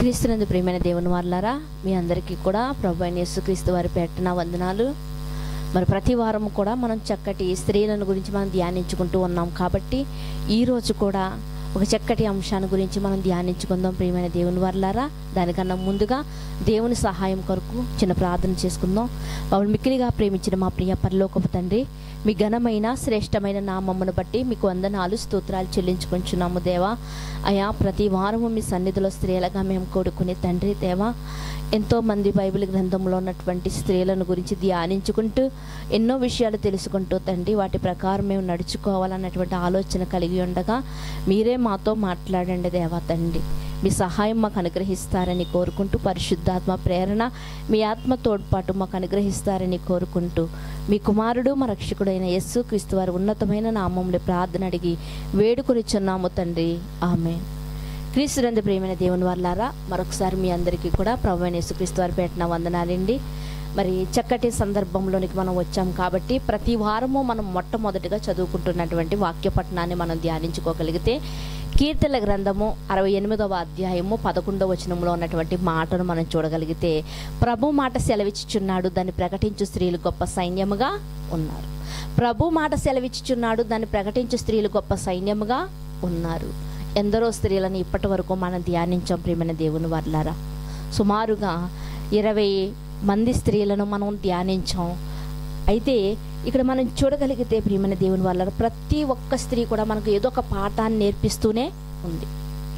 క్రీస్తునందు ప్రియమైన దేవుని వాళ్ళారా మీ అందరికీ కూడా ప్రభు అయిన యేసుక్రీస్తు వారి పెట్టిన వందనాలు మరి ప్రతి వారం కూడా మనం చక్కటి స్త్రీలను గురించి మనం ధ్యానించుకుంటూ ఉన్నాం కాబట్టి ఈరోజు కూడా ఒక చక్కటి అంశాన్ని గురించి మనం ధ్యానించుకుందాం ప్రియమైన దేవుని వర్లారా దానికన్నా ముందుగా దేవుని సహాయం కొరకు చిన్న ప్రార్థన చేసుకుందాం మమ్మల్ని మిక్కిలిగా ప్రేమించిన మా ప్రియ పరలోకపు తండ్రి మీ ఘనమైన శ్రేష్టమైన నామమ్మను బట్టి మీకు వందనాలు స్తోత్రాలు చెల్లించుకుంటున్నాము దేవా అయా ప్రతి వారము మీ సన్నిధిలో స్త్రీలుగా మేము కోరుకునే తండ్రి దేవా ఎంతోమంది బైబిల్ గ్రంథంలో ఉన్నటువంటి స్త్రీలను గురించి ధ్యానించుకుంటూ ఎన్నో విషయాలు తెలుసుకుంటూ తండ్రి వాటి ప్రకారం మేము నడుచుకోవాలన్నటువంటి ఆలోచన కలిగి ఉండగా మీరే మాతో మాట్లాడండి దేవా తండ్రి మీ సహాయం మాకు అనుగ్రహిస్తారని కోరుకుంటూ పరిశుద్ధాత్మ ప్రేరణ మీ ఆత్మ తోడ్పాటు మాకు అనుగ్రహిస్తారని కోరుకుంటూ మీ కుమారుడు మా రక్షకుడైన యస్సు క్రీస్తు వారి ఉన్నతమైన నామంలో ప్రార్థన అడిగి వేడుకొనిచున్నాము తండ్రి ఆమె క్రీస్తునందు ప్రియమైన దేవుని వాళ్ళారా మరొకసారి మీ అందరికీ కూడా ప్రభు అయిన యేసుక్రీస్తు వారి పెట్టిన వందనాలండి మరి చక్కటి సందర్భంలోనికి మనం వచ్చాం కాబట్టి ప్రతి వారము మనం మొట్టమొదటిగా చదువుకుంటున్నటువంటి వాక్య పట్టణాన్ని మనం ధ్యానించుకోగలిగితే కీర్తన గ్రంథము అరవై ఎనిమిదవ అధ్యాయము పదకొండవ వచనంలో ఉన్నటువంటి మాటను మనం చూడగలిగితే ప్రభు మాట సెలవిచ్చుచున్నాడు దాన్ని ప్రకటించు స్త్రీలు గొప్ప సైన్యముగా ఉన్నారు ప్రభు మాట సెలవిచ్చుచున్నాడు దాన్ని ప్రకటించు స్త్రీలు గొప్ప సైన్యముగా ఉన్నారు ఎందరో స్త్రీలను ఇప్పటి వరకు మనం ధ్యానించాం ప్రియమైన దేవుని వర్లారా సుమారుగా ఇరవై మంది స్త్రీలను మనం ధ్యానించాం అయితే ఇక్కడ మనం చూడగలిగితే ప్రియమైన దేవుని వల్ల ప్రతి ఒక్క స్త్రీ కూడా మనకు ఏదో ఒక పాఠాన్ని నేర్పిస్తూనే ఉంది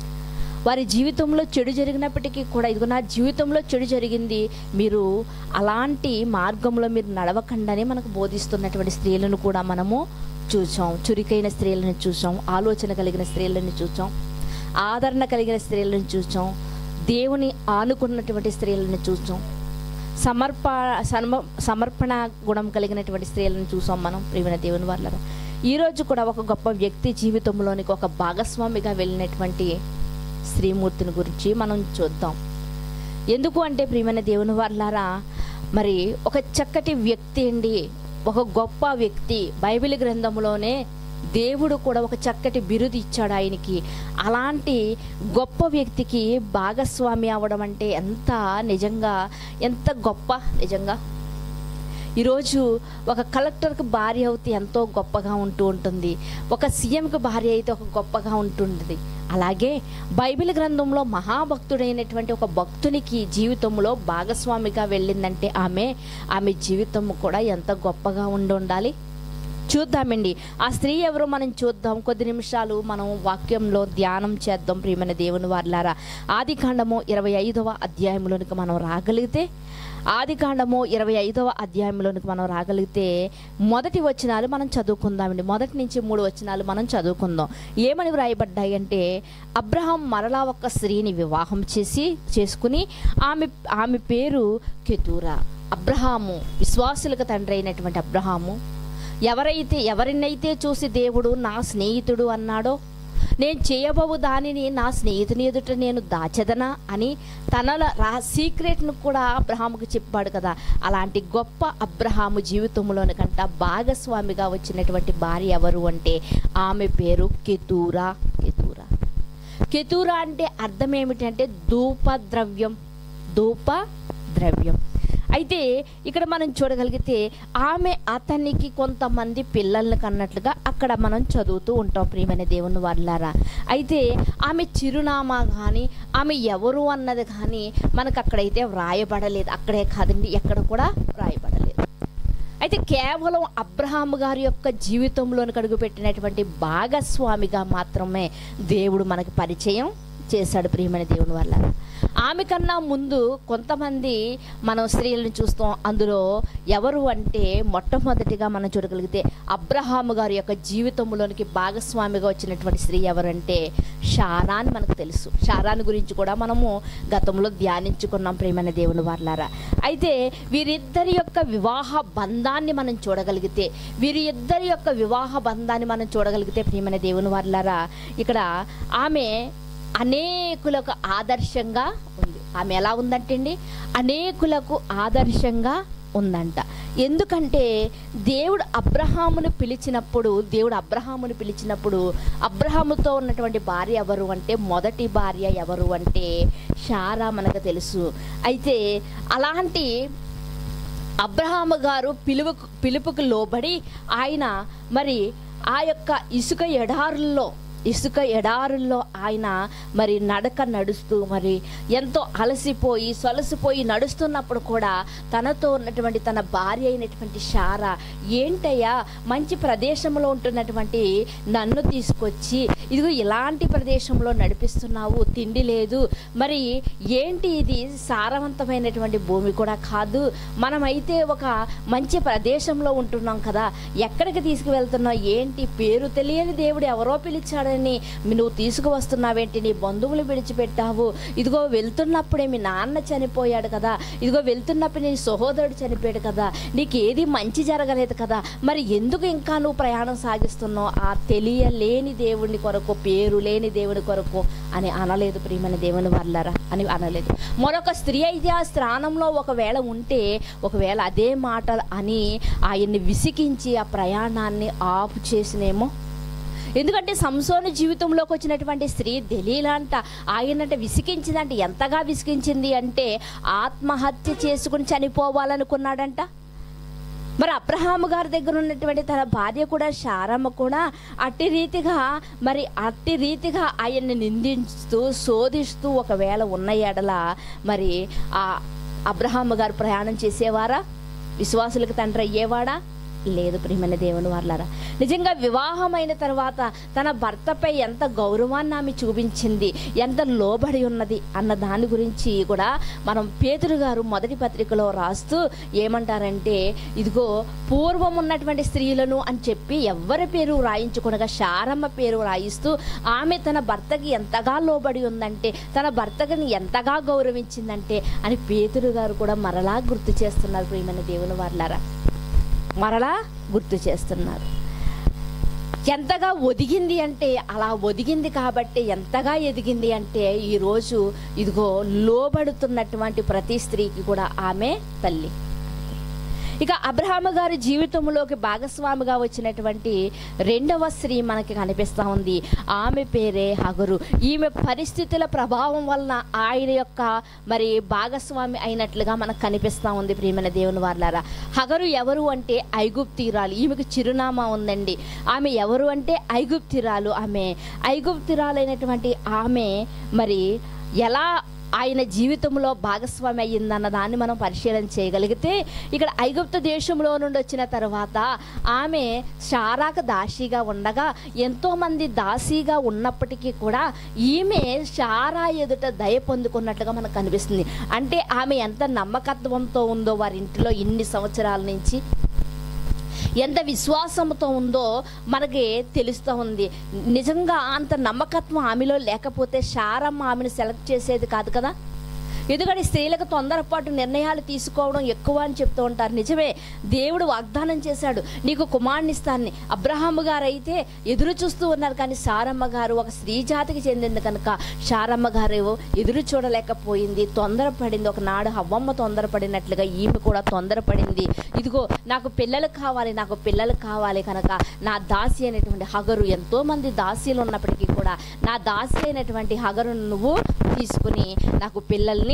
వారి జీవితంలో చెడు జరిగినప్పటికీ కూడా ఇదిగో నా జీవితంలో చెడు జరిగింది మీరు అలాంటి మార్గంలో మీరు నడవకుండానే మనకు బోధిస్తున్నటువంటి స్త్రీలను కూడా మనము చూసాం చురికైన స్త్రీలను చూసాం ఆలోచన కలిగిన స్త్రీలను చూసాం ఆదరణ కలిగిన స్త్రీలను చూసాం దేవుని ఆనుకున్నటువంటి స్త్రీలను చూసాం సమర్ప సమ సమర్పణ గుణం కలిగినటువంటి స్త్రీలను చూసాం మనం ప్రియమైన దేవుని వాళ్ళ ఈరోజు కూడా ఒక గొప్ప వ్యక్తి జీవితంలోనికి ఒక భాగస్వామిగా వెళ్ళినటువంటి స్త్రీమూర్తిని గురించి మనం చూద్దాం ఎందుకు అంటే ప్రియమైన దేవుని వాళ్ళారా మరి ఒక చక్కటి వ్యక్తి అండి ఒక గొప్ప వ్యక్తి బైబిల్ గ్రంథంలోనే దేవుడు కూడా ఒక చక్కటి బిరుదు ఇచ్చాడు ఆయనకి అలాంటి గొప్ప వ్యక్తికి భాగస్వామి అవ్వడం అంటే ఎంత నిజంగా ఎంత గొప్ప నిజంగా ఈరోజు ఒక కలెక్టర్కి భార్య అయితే ఎంతో గొప్పగా ఉంటూ ఉంటుంది ఒక సీఎంకి భార్య అయితే ఒక గొప్పగా ఉంటుంటుంది అలాగే బైబిల్ గ్రంథంలో మహాభక్తుడైనటువంటి ఒక భక్తునికి జీవితంలో భాగస్వామిగా వెళ్ళిందంటే ఆమె ఆమె జీవితం కూడా ఎంత గొప్పగా ఉండి ఉండాలి చూద్దామండి ఆ స్త్రీ ఎవరో మనం చూద్దాం కొద్ది నిమిషాలు మనం వాక్యంలో ధ్యానం చేద్దాం ప్రియమైన దేవుని వార్లారా ఆది కాండము ఇరవై ఐదవ అధ్యాయంలోనికి మనం రాగలిగితే ఆది కాండము ఇరవై ఐదవ అధ్యాయంలోనికి మనం రాగలిగితే మొదటి వచనాలు మనం చదువుకుందామండి మొదటి నుంచి మూడు వచనాలు మనం చదువుకుందాం ఏమని వ్రాయబడ్డాయి అంటే అబ్రహాం మరలా ఒక స్త్రీని వివాహం చేసి చేసుకుని ఆమె ఆమె పేరు కెతూరా అబ్రహాము విశ్వాసులకు తండ్రి అయినటువంటి అబ్రహాము ఎవరైతే ఎవరినైతే చూసి దేవుడు నా స్నేహితుడు అన్నాడో నేను చేయబోవు దానిని నా స్నేహితుని ఎదుట నేను దాచెదనా అని తన రా సీక్రెట్ను కూడా అబ్రహాముకు చెప్పాడు కదా అలాంటి గొప్ప అబ్రహాము జీవితంలోని కంట భాగస్వామిగా వచ్చినటువంటి భార్య ఎవరు అంటే ఆమె పేరు కెతూరా కెతూరా కెతూరా అంటే అర్థం ఏమిటంటే ధూప ద్రవ్యం ధూప ద్రవ్యం అయితే ఇక్కడ మనం చూడగలిగితే ఆమె అతనికి కొంతమంది పిల్లల్ని కన్నట్లుగా అక్కడ మనం చదువుతూ ఉంటాం ప్రియమైన దేవుని వాళ్ళారా అయితే ఆమె చిరునామా కానీ ఆమె ఎవరు అన్నది కానీ మనకు అక్కడైతే వ్రాయబడలేదు అక్కడే కాదండి ఎక్కడ కూడా వ్రాయబడలేదు అయితే కేవలం అబ్రహాం గారి యొక్క జీవితంలోనికి అడుగుపెట్టినటువంటి భాగస్వామిగా మాత్రమే దేవుడు మనకి పరిచయం చేశాడు ప్రియమైన దేవుని వల్ల ఆమె కన్నా ముందు కొంతమంది మనం స్త్రీలను చూస్తాం అందులో ఎవరు అంటే మొట్టమొదటిగా మనం చూడగలిగితే అబ్రహాము గారి యొక్క జీవితంలోనికి భాగస్వామిగా వచ్చినటువంటి స్త్రీ ఎవరంటే షారా అని మనకు తెలుసు షారాని గురించి కూడా మనము గతంలో ధ్యానించుకున్నాం ప్రేమైన దేవుని వాళ్ళారా అయితే వీరిద్దరి యొక్క వివాహ బంధాన్ని మనం చూడగలిగితే వీరి ఇద్దరి యొక్క వివాహ బంధాన్ని మనం చూడగలిగితే ప్రియమైన దేవుని వాళ్ళారా ఇక్కడ ఆమె అనేకులకు ఆదర్శంగా ఉంది ఆమె ఎలా ఉందంటే అండి అనేకులకు ఆదర్శంగా ఉందంట ఎందుకంటే దేవుడు అబ్రహామును పిలిచినప్పుడు దేవుడు అబ్రహామును పిలిచినప్పుడు అబ్రహాముతో ఉన్నటువంటి భార్య ఎవరు అంటే మొదటి భార్య ఎవరు అంటే షారా మనకు తెలుసు అయితే అలాంటి అబ్రహాము గారు పిలువకు పిలుపుకు లోబడి ఆయన మరి ఆ యొక్క ఇసుక ఎడారుల్లో ఇసుక ఎడారుల్లో ఆయన మరి నడక నడుస్తూ మరి ఎంతో అలసిపోయి సొలసిపోయి నడుస్తున్నప్పుడు కూడా తనతో ఉన్నటువంటి తన భార్య అయినటువంటి షారా ఏంటయ్యా మంచి ప్రదేశంలో ఉంటున్నటువంటి నన్ను తీసుకొచ్చి ఇదిగో ఇలాంటి ప్రదేశంలో నడిపిస్తున్నావు తిండి లేదు మరి ఏంటి ఇది సారవంతమైనటువంటి భూమి కూడా కాదు మనమైతే ఒక మంచి ప్రదేశంలో ఉంటున్నాం కదా ఎక్కడికి తీసుకువెళ్తున్నావు ఏంటి పేరు తెలియని దేవుడు ఎవరో పిలిచాడని నువ్వు తీసుకువస్తున్నావేంటి నీ బంధువులు విడిచిపెట్టావు ఇదిగో వెళ్తున్నప్పుడే మీ నాన్న చనిపోయాడు కదా ఇదిగో వెళ్తున్నప్పుడు నీ సహోదరుడు చనిపోయాడు కదా నీకు ఏది మంచి జరగలేదు కదా మరి ఎందుకు ఇంకా నువ్వు ప్రయాణం సాగిస్తున్నావు ఆ తెలియలేని దేవుని కొరకు పేరు లేని దేవుని కొరకు అని అనలేదు ప్రియమైన దేవుని వల్లరా అని అనలేదు మరొక స్త్రీ అయితే ఆ స్థానంలో ఒకవేళ ఉంటే ఒకవేళ అదే మాటలు అని ఆయన్ని విసిగించి ఆ ప్రయాణాన్ని ఆపు చేసినేమో ఎందుకంటే సంసోను జీవితంలోకి వచ్చినటువంటి స్త్రీ దలీలంట ఆయనంట విసిగించిందంటే ఎంతగా విసిగించింది అంటే ఆత్మహత్య చేసుకుని చనిపోవాలనుకున్నాడంట మరి అబ్రహాము గారి దగ్గర ఉన్నటువంటి తన భార్య కూడా శారమ్మ కూడా అట్టి రీతిగా మరి అట్టి రీతిగా ఆయన్ని నిందిస్తూ శోధిస్తూ ఒకవేళ ఉన్న ఎడల మరి ఆ అబ్రహాము గారు ప్రయాణం చేసేవారా విశ్వాసులకు తండ్రి అయ్యేవాడా లేదు ప్రియమైన దేవుని వాళ్ళారా నిజంగా వివాహమైన తర్వాత తన భర్తపై ఎంత గౌరవాన్ని ఆమె చూపించింది ఎంత లోబడి ఉన్నది అన్న దాని గురించి కూడా మనం పేతురు గారు మొదటి పత్రికలో రాస్తూ ఏమంటారంటే ఇదిగో పూర్వం ఉన్నటువంటి స్త్రీలను అని చెప్పి ఎవరి పేరు రాయించుకునగా శారమ్మ పేరు రాయిస్తూ ఆమె తన భర్తకి ఎంతగా లోబడి ఉందంటే తన భర్తని ఎంతగా గౌరవించిందంటే అని పేతురు గారు కూడా మరలా గుర్తు చేస్తున్నారు ప్రియమైన దేవుని వాళ్ళారా మరలా గుర్తు చేస్తున్నారు ఎంతగా ఒదిగింది అంటే అలా ఒదిగింది కాబట్టి ఎంతగా ఎదిగింది అంటే ఈరోజు ఇదిగో లోబడుతున్నటువంటి ప్రతి స్త్రీకి కూడా ఆమె తల్లి ఇక అబ్రహామ గారి జీవితంలోకి భాగస్వామిగా వచ్చినటువంటి రెండవ స్త్రీ మనకి కనిపిస్తూ ఉంది ఆమె పేరే హగరు ఈమె పరిస్థితుల ప్రభావం వలన ఆయన యొక్క మరి భాగస్వామి అయినట్లుగా మనకు కనిపిస్తూ ఉంది ప్రియమైన దేవుని వాళ్ళారా హగరు ఎవరు అంటే ఐగుప్తిరాలు ఈమెకు చిరునామా ఉందండి ఆమె ఎవరు అంటే ఐగుప్తిరాలు ఆమె ఐగుప్తిరాలైనటువంటి ఆమె మరి ఎలా ఆయన జీవితంలో భాగస్వామి అయ్యిందన్న దాన్ని మనం పరిశీలన చేయగలిగితే ఇక్కడ ఐగుప్తు దేశంలో నుండి వచ్చిన తర్వాత ఆమె షారాక దాసిగా ఉండగా ఎంతోమంది దాసీగా ఉన్నప్పటికీ కూడా ఈమె షారా ఎదుట దయ పొందుకున్నట్లుగా మనకు కనిపిస్తుంది అంటే ఆమె ఎంత నమ్మకత్వంతో ఉందో వారి ఇంటిలో ఇన్ని సంవత్సరాల నుంచి ఎంత విశ్వాసంతో ఉందో మనకి తెలుస్తూ ఉంది నిజంగా అంత నమ్మకత్వం ఆమెలో లేకపోతే శారమ్మ ఆమెను సెలెక్ట్ చేసేది కాదు కదా ఎందుకంటే స్త్రీలకు తొందరపాటు నిర్ణయాలు తీసుకోవడం ఎక్కువ అని చెప్తూ ఉంటారు నిజమే దేవుడు వాగ్దానం చేశాడు నీకు కుమారుని ఇస్తానని అబ్రహాము గారు అయితే ఎదురు చూస్తూ ఉన్నారు కానీ సారమ్మ గారు ఒక స్త్రీ జాతికి చెందింది కనుక శారమ్మ గారు ఎదురు చూడలేకపోయింది తొందరపడింది ఒకనాడు హవ్వమ్మ తొందరపడినట్లుగా ఈమె కూడా తొందరపడింది ఇదిగో నాకు పిల్లలు కావాలి నాకు పిల్లలు కావాలి కనుక నా దాసి అయినటువంటి హగరు ఎంతో మంది దాసీలు ఉన్నప్పటికీ కూడా నా దాసి అయినటువంటి హగరును నువ్వు తీసుకుని నాకు పిల్లల్ని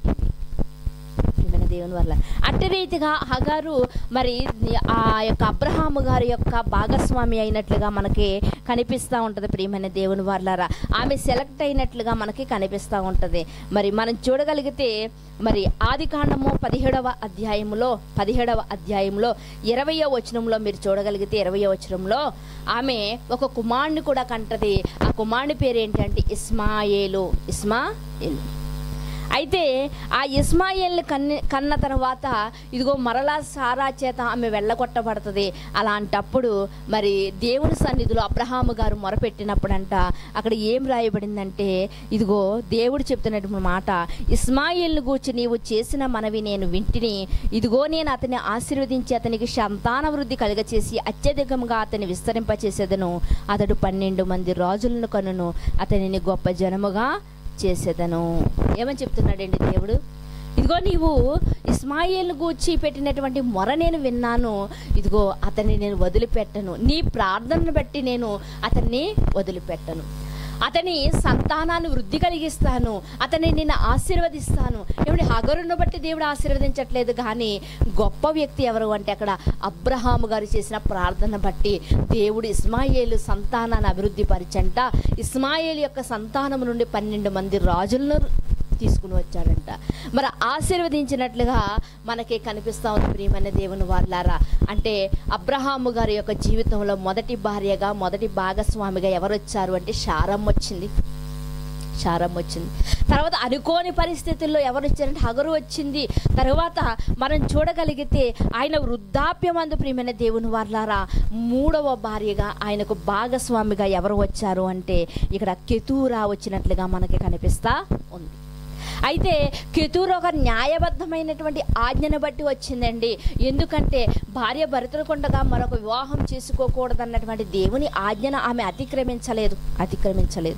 ప్రియమైన దేవుని వల్ల అట్టి రీతిగా హగారు మరి ఆ యొక్క అబ్రహాము గారి యొక్క భాగస్వామి అయినట్లుగా మనకి కనిపిస్తూ ఉంటుంది ప్రియమైన దేవుని వాళ్ళారా ఆమె సెలెక్ట్ అయినట్లుగా మనకి కనిపిస్తూ ఉంటుంది మరి మనం చూడగలిగితే మరి ఆది కాండము పదిహేడవ అధ్యాయంలో పదిహేడవ అధ్యాయంలో ఇరవయో వచనంలో మీరు చూడగలిగితే ఇరవయో వచనంలో ఆమె ఒక కుమారుని కూడా కంటది ఆ కుమారుని పేరు ఏంటంటే ఇస్మాయేలు ఇస్మాయిల్ అయితే ఆ ఇస్మాయిల్ని కన్ని కన్న తర్వాత ఇదిగో మరలా సారా చేత ఆమె వెళ్ళగొట్టబడుతుంది అలాంటప్పుడు మరి దేవుని సన్నిధిలో అబ్రహాము గారు మొరపెట్టినప్పుడంట అక్కడ ఏం రాయబడిందంటే ఇదిగో దేవుడు చెప్తున్నటువంటి మాట ఇస్మాయిల్ని గూర్చి నీవు చేసిన మనవి నేను వింటిని ఇదిగో నేను అతన్ని ఆశీర్వదించి అతనికి సంతాన వృద్ధి కలుగచేసి అత్యధికంగా అతన్ని విస్తరింపచేసేదను అతడు పన్నెండు మంది రాజులను కనును అతనిని గొప్ప జనముగా చేసేదను ఏమని చెప్తున్నాడండి దేవుడు ఇదిగో నీవు ఇస్మాయిల్ను గూర్చి పెట్టినటువంటి మొర నేను విన్నాను ఇదిగో అతన్ని నేను వదిలిపెట్టను నీ ప్రార్థనను బట్టి నేను అతన్ని వదిలిపెట్టను అతని సంతానాన్ని వృద్ధి కలిగిస్తాను అతని నిన్ను ఆశీర్వదిస్తాను ఏమిటి హగరును బట్టి దేవుడు ఆశీర్వదించట్లేదు కానీ గొప్ప వ్యక్తి ఎవరు అంటే అక్కడ అబ్రహాము గారు చేసిన ప్రార్థన బట్టి దేవుడు ఇస్మాయేలు సంతానాన్ని అభివృద్ధి పరిచంట ఇస్మాయేలు యొక్క సంతానం నుండి పన్నెండు మంది రాజులను తీసుకుని వచ్చాడంట మరి ఆశీర్వదించినట్లుగా మనకి కనిపిస్తా ఉంది ప్రియమైన దేవుని వాళ్ళారా అంటే అబ్రహాము గారి యొక్క జీవితంలో మొదటి భార్యగా మొదటి భాగస్వామిగా ఎవరు వచ్చారు అంటే శారం వచ్చింది శారం వచ్చింది తర్వాత అనుకోని పరిస్థితుల్లో ఎవరు వచ్చారంటే హగరు వచ్చింది తర్వాత మనం చూడగలిగితే ఆయన వృద్ధాప్యమందు ప్రియమైన దేవుని వాళ్ళారా మూడవ భార్యగా ఆయనకు భాగస్వామిగా ఎవరు వచ్చారు అంటే ఇక్కడ కెతూరా వచ్చినట్లుగా మనకి కనిపిస్తా ఉంది అయితే కెతూరు ఒక న్యాయబద్ధమైనటువంటి ఆజ్ఞను బట్టి వచ్చిందండి ఎందుకంటే భార్య భరతులకుండగా మరొక వివాహం చేసుకోకూడదన్నటువంటి దేవుని ఆజ్ఞను ఆమె అతిక్రమించలేదు అతిక్రమించలేదు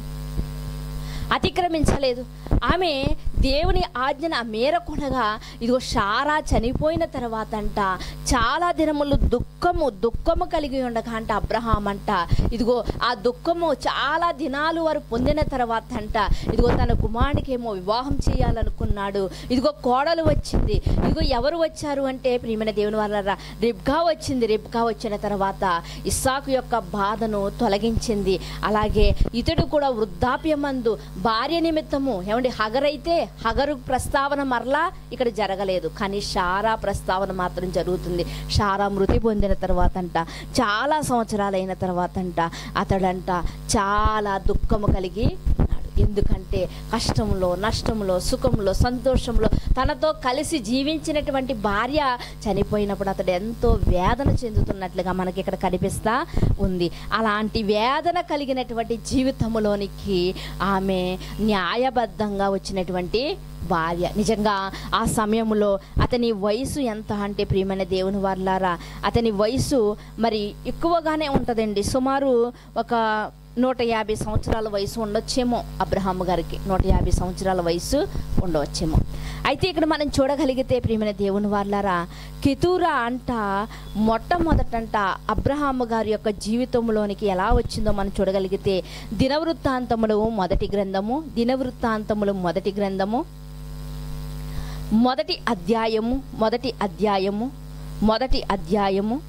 అతిక్రమించలేదు ఆమె దేవుని ఆజ్ఞను మేరకొనగా ఇదిగో షారా చనిపోయిన తర్వాత అంట చాలా దినములు దుఃఖము దుఃఖము కలిగి ఉండగా అంట అబ్రహాం అంట ఇదిగో ఆ దుఃఖము చాలా దినాలు వారు పొందిన తర్వాత అంట ఇదిగో తన కుమారునికి ఏమో వివాహం చేయాలనుకున్నాడు ఇదిగో కోడలు వచ్చింది ఇదిగో ఎవరు వచ్చారు అంటే ప్రియమైన దేవుని వాళ్ళ రిబ్గా వచ్చింది రిబ్గా వచ్చిన తర్వాత ఇస్సాకు యొక్క బాధను తొలగించింది అలాగే ఇతడు కూడా వృద్ధాప్యమందు భార్య నిమిత్తము ఏమండి హగరైతే హగరు ప్రస్తావన మరలా ఇక్కడ జరగలేదు కానీ షారా ప్రస్తావన మాత్రం జరుగుతుంది షారా మృతి పొందిన తర్వాత అంట చాలా సంవత్సరాలైన తర్వాత అంట అతడంట చాలా దుఃఖము కలిగి ఉన్నాడు ఎందుకంటే కష్టంలో నష్టంలో సుఖంలో సంతోషంలో తనతో కలిసి జీవించినటువంటి భార్య చనిపోయినప్పుడు అతడు ఎంతో వేదన చెందుతున్నట్లుగా మనకి ఇక్కడ కనిపిస్తా ఉంది అలాంటి వేదన కలిగినటువంటి జీవితంలోనికి ఆమె న్యాయబద్ధంగా వచ్చినటువంటి భార్య నిజంగా ఆ సమయంలో అతని వయసు ఎంత అంటే ప్రియమైన దేవుని వాళ్ళారా అతని వయసు మరి ఎక్కువగానే ఉంటుందండి సుమారు ఒక నూట యాభై సంవత్సరాల వయసు ఉండొచ్చేమో అబ్రహాం గారికి నూట యాభై సంవత్సరాల వయసు ఉండవచ్చేమో అయితే ఇక్కడ మనం చూడగలిగితే ప్రియమైన దేవుని వాళ్ళారా కెతూరా అంట మొట్టమొదటంట అబ్రహాము గారి యొక్క జీవితంలోనికి ఎలా వచ్చిందో మనం చూడగలిగితే దినవృత్తాంతములు మొదటి గ్రంథము దినవృత్తాంతములు మొదటి గ్రంథము మొదటి అధ్యాయము మొదటి అధ్యాయము మొదటి అధ్యాయము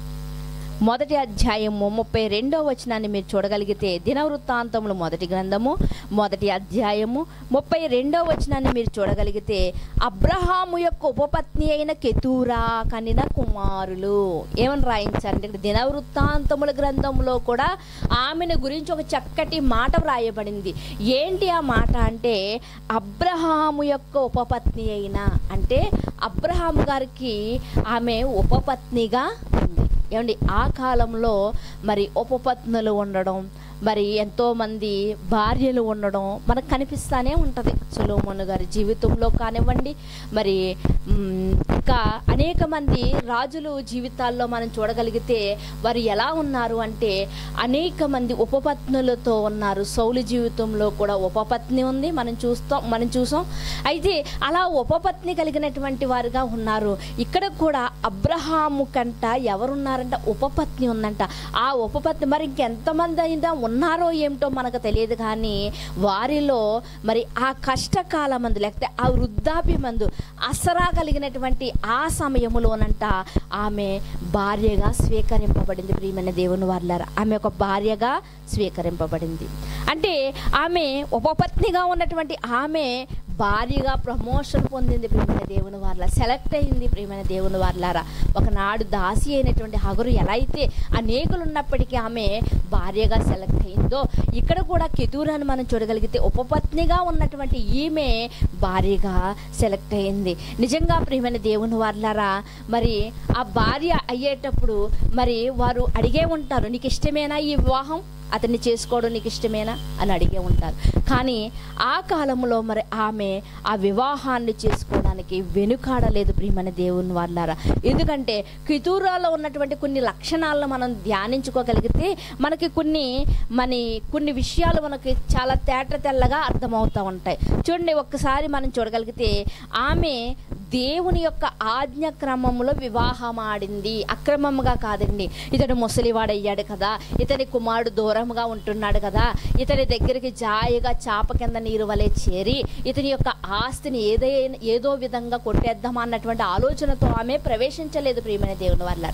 మొదటి అధ్యాయము ముప్పై రెండో వచనాన్ని మీరు చూడగలిగితే దినవృత్తాంతములు మొదటి గ్రంథము మొదటి అధ్యాయము ముప్పై రెండో వచనాన్ని మీరు చూడగలిగితే అబ్రహాము యొక్క ఉపపత్ని అయిన కెతూరా కనిన కుమారులు ఏమని రాయించారంటే ఇక్కడ దినవృత్తాంతముల గ్రంథంలో కూడా ఆమెను గురించి ఒక చక్కటి మాట వ్రాయబడింది ఏంటి ఆ మాట అంటే అబ్రహాము యొక్క ఉపపత్ని అయిన అంటే అబ్రహాము గారికి ఆమె ఉపపత్నిగా ఉంది ఏమండి ఆ కాలంలో మరి ఉపపత్నులు ఉండడం మరి ఎంతోమంది భార్యలు ఉండడం మనకు కనిపిస్తానే ఉంటుంది సులోమోను గారి జీవితంలో కానివ్వండి మరి మ్, ఇంకా అనేక మంది రాజులు జీవితాల్లో మనం చూడగలిగితే వారు ఎలా ఉన్నారు అంటే అనేక మంది ఉపపత్నులతో ఉన్నారు సౌలు జీవితంలో కూడా ఉపపత్ని ఉంది మనం చూస్తాం మనం చూసాం అయితే అలా ఉపపత్ని కలిగినటువంటి వారుగా ఉన్నారు ఇక్కడ కూడా అబ్రహాము కంట ఎవరున్నారంట ఉపపత్ని ఉందంట ఆ ఉపపత్ని మరి ఇంకెంతమంది అయినా ఉన్నారో ఏమిటో మనకు తెలియదు కానీ వారిలో మరి ఆ కష్టకాల మందు లేకపోతే ఆ వృద్ధాప్య మందు అసరా కలిగినటువంటి ఆ సమయములోనంట ఆమె భార్యగా స్వీకరింపబడింది ప్రియమైన దేవుని వాళ్ళారా ఆమె ఒక భార్యగా స్వీకరింపబడింది అంటే ఆమె ఉపపత్నిగా ఉన్నటువంటి ఆమె భార్యగా ప్రమోషన్ పొందింది ప్రియమైన దేవుని వాళ్ళ సెలెక్ట్ అయింది ప్రియమైన దేవుని వాళ్ళారా ఒకనాడు దాసి అయినటువంటి హగరు ఎలా అయితే అనేకులు ఉన్నప్పటికీ ఆమె భార్యగా సెలెక్ట్ అయిందో ఇక్కడ కూడా కెతూరాన్ని మనం చూడగలిగితే ఉపపత్నిగా ఉన్నటువంటి ఈమె భార్యగా సెలెక్ట్ అయింది నిజంగా ప్రియమైన దేవుని వాళ్ళారా మరి ఆ భార్య అయ్యేటప్పుడు మరి వారు అడిగే ఉంటారు నీకు ఇష్టమేనా ఈ వివాహం అతన్ని చేసుకోవడం నీకు ఇష్టమేనా అని అడిగే ఉంటారు కానీ ఆ కాలంలో మరి ఆమె ఆ వివాహాన్ని చేసుకోవడానికి వెనుకాడలేదు ప్రియమైన దేవుని వాళ్ళారా ఎందుకంటే కితూరాలో ఉన్నటువంటి కొన్ని లక్షణాలను మనం ధ్యానించుకోగలిగితే మనకి కొన్ని మన కొన్ని విషయాలు మనకి చాలా తేట తెల్లగా అర్థమవుతూ ఉంటాయి చూడండి ఒక్కసారి మనం చూడగలిగితే ఆమె దేవుని యొక్క ఆజ్ఞ క్రమంలో వివాహం ఆడింది అక్రమంగా కాదండి ఇతడు ముసలివాడయ్యాడు కదా ఇతని కుమారుడు దూరంగా ఉంటున్నాడు కదా ఇతని దగ్గరికి జాయిగా చాప కింద నీరు వలె చేరి ఇతని యొక్క ఆస్తిని ఏదైనా ఏదో విధంగా కొట్టేద్దాం అన్నటువంటి ఆలోచనతో ఆమె ప్రవేశించలేదు ప్రియమైన దేవుని వల్ల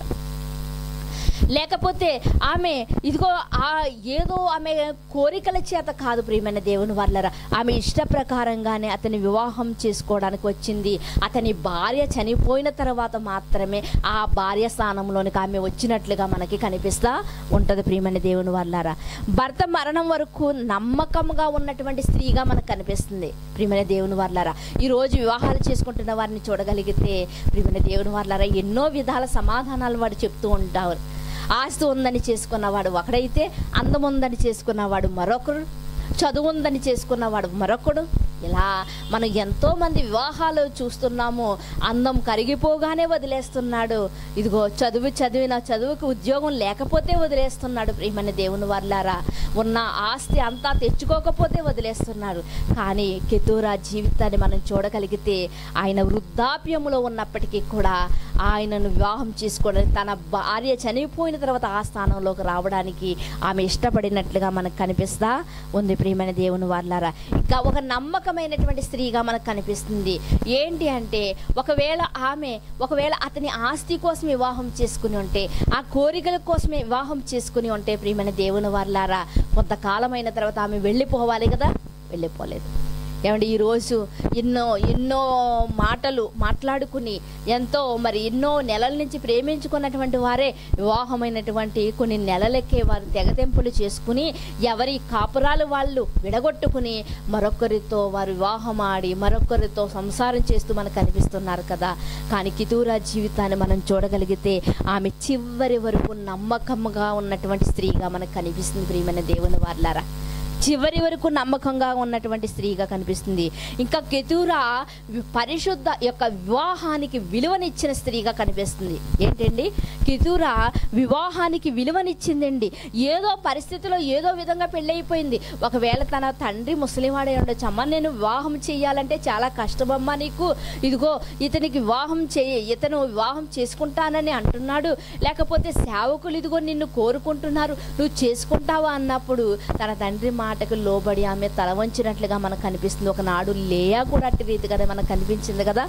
లేకపోతే ఆమె ఇదిగో ఆ ఏదో ఆమె కోరికల చేత కాదు ప్రియమైన దేవుని వల్లరా ఆమె ఇష్ట ప్రకారంగానే అతని వివాహం చేసుకోవడానికి వచ్చింది అతని భార్య చనిపోయిన తర్వాత మాత్రమే ఆ భార్య స్థానంలోనికి ఆమె వచ్చినట్లుగా మనకి కనిపిస్తా ఉంటుంది ప్రియమైన దేవుని వల్లరా భర్త మరణం వరకు నమ్మకంగా ఉన్నటువంటి స్త్రీగా మనకు కనిపిస్తుంది ప్రియమైన దేవుని వల్లరా ఈరోజు వివాహాలు చేసుకుంటున్న వారిని చూడగలిగితే ప్రియమైన దేవుని వల్లరా ఎన్నో విధాల సమాధానాలు వాడు చెప్తూ ఉంటారు ఆస్తి ఉందని చేసుకున్నవాడు ఒకడైతే అందం ఉందని చేసుకున్నవాడు మరొకరు చదువు ఉందని చేసుకున్నవాడు మరొకడు ఇలా మనం ఎంతో మంది వివాహాలు చూస్తున్నాము అందం కరిగిపోగానే వదిలేస్తున్నాడు ఇదిగో చదువు చదివిన చదువుకి ఉద్యోగం లేకపోతే వదిలేస్తున్నాడు ప్రియమైన దేవుని వర్లారా ఉన్న ఆస్తి అంతా తెచ్చుకోకపోతే వదిలేస్తున్నారు కానీ కెతూరా జీవితాన్ని మనం చూడగలిగితే ఆయన వృద్ధాప్యములో ఉన్నప్పటికీ కూడా ఆయనను వివాహం చేసుకోవడానికి తన భార్య చనిపోయిన తర్వాత ఆ స్థానంలోకి రావడానికి ఆమె ఇష్టపడినట్లుగా మనకు కనిపిస్తా ఉంది ప్రియమైన దేవుని వాళ్ళారా ఇంకా ఒక నమ్మకమైనటువంటి స్త్రీగా మనకు కనిపిస్తుంది ఏంటి అంటే ఒకవేళ ఆమె ఒకవేళ అతని ఆస్తి కోసం వివాహం చేసుకుని ఉంటే ఆ కోరికల కోసమే వివాహం చేసుకుని ఉంటే ప్రియమైన దేవుని వాళ్ళారా కొంతకాలమైన తర్వాత ఆమె వెళ్ళిపోవాలి కదా వెళ్ళిపోలేదు ఏమండి ఈరోజు ఎన్నో ఎన్నో మాటలు మాట్లాడుకుని ఎంతో మరి ఎన్నో నెలల నుంచి ప్రేమించుకున్నటువంటి వారే వివాహమైనటువంటి కొన్ని నెలలకే వారు తెగతెంపులు చేసుకుని ఎవరి కాపురాలు వాళ్ళు విడగొట్టుకుని మరొకరితో వారు వివాహం ఆడి మరొకరితో సంసారం చేస్తూ మనకు కనిపిస్తున్నారు కదా కానీ కితూరా జీవితాన్ని మనం చూడగలిగితే ఆమె చివరి వరకు నమ్మకంగా ఉన్నటువంటి స్త్రీగా మనకు కనిపిస్తుంది ప్రియమైన దేవుని వాళ్ళారా చివరి వరకు నమ్మకంగా ఉన్నటువంటి స్త్రీగా కనిపిస్తుంది ఇంకా కెతూరా వి- పరిశుద్ధ యొక్క వివాహానికి విలువనిచ్చిన స్త్రీగా కనిపిస్తుంది ఏంటండి కెతూరా వివాహానికి విలువనిచ్చిందండి ఏదో పరిస్థితిలో ఏదో విధంగా పెళ్ళైపోయింది ఒకవేళ తన తండ్రి ముసలివాడే ఉండొచ్చు అమ్మ నేను వివాహం చేయాలంటే చాలా కష్టమమ్మా నీకు ఇదిగో ఇతనికి వివాహం చేయ ఇతను వివాహం చేసుకుంటానని అంటున్నాడు లేకపోతే సేవకులు ఇదిగో నిన్ను కోరుకుంటున్నారు నువ్వు చేసుకుంటావా అన్నప్పుడు తన తండ్రి మాటకు లోబడి ఆమె తల వంచినట్లుగా మనకు కనిపిస్తుంది ఒకనాడు లేయా కూడా అట్టి రీతిగానే మనకు కనిపించింది కదా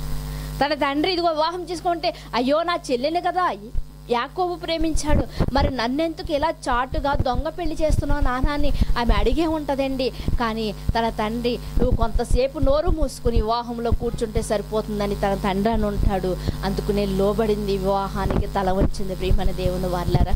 తన తండ్రి ఇదిగో వివాహం చేసుకుంటే అయ్యో నా చెల్లెని కదా యాకోబు ప్రేమించాడు మరి నన్నెందుకు ఇలా చాటుగా దొంగ పెళ్లి చేస్తున్నావు నాన్న అని ఆమె అడిగే ఉంటుందండి కానీ తన తండ్రి నువ్వు కొంతసేపు నోరు మూసుకుని వివాహంలో కూర్చుంటే సరిపోతుందని తన తండ్రి అని ఉంటాడు అందుకునే లోబడింది వివాహానికి తల వంచింది ప్రియమైన దేవుని వాళ్ళారా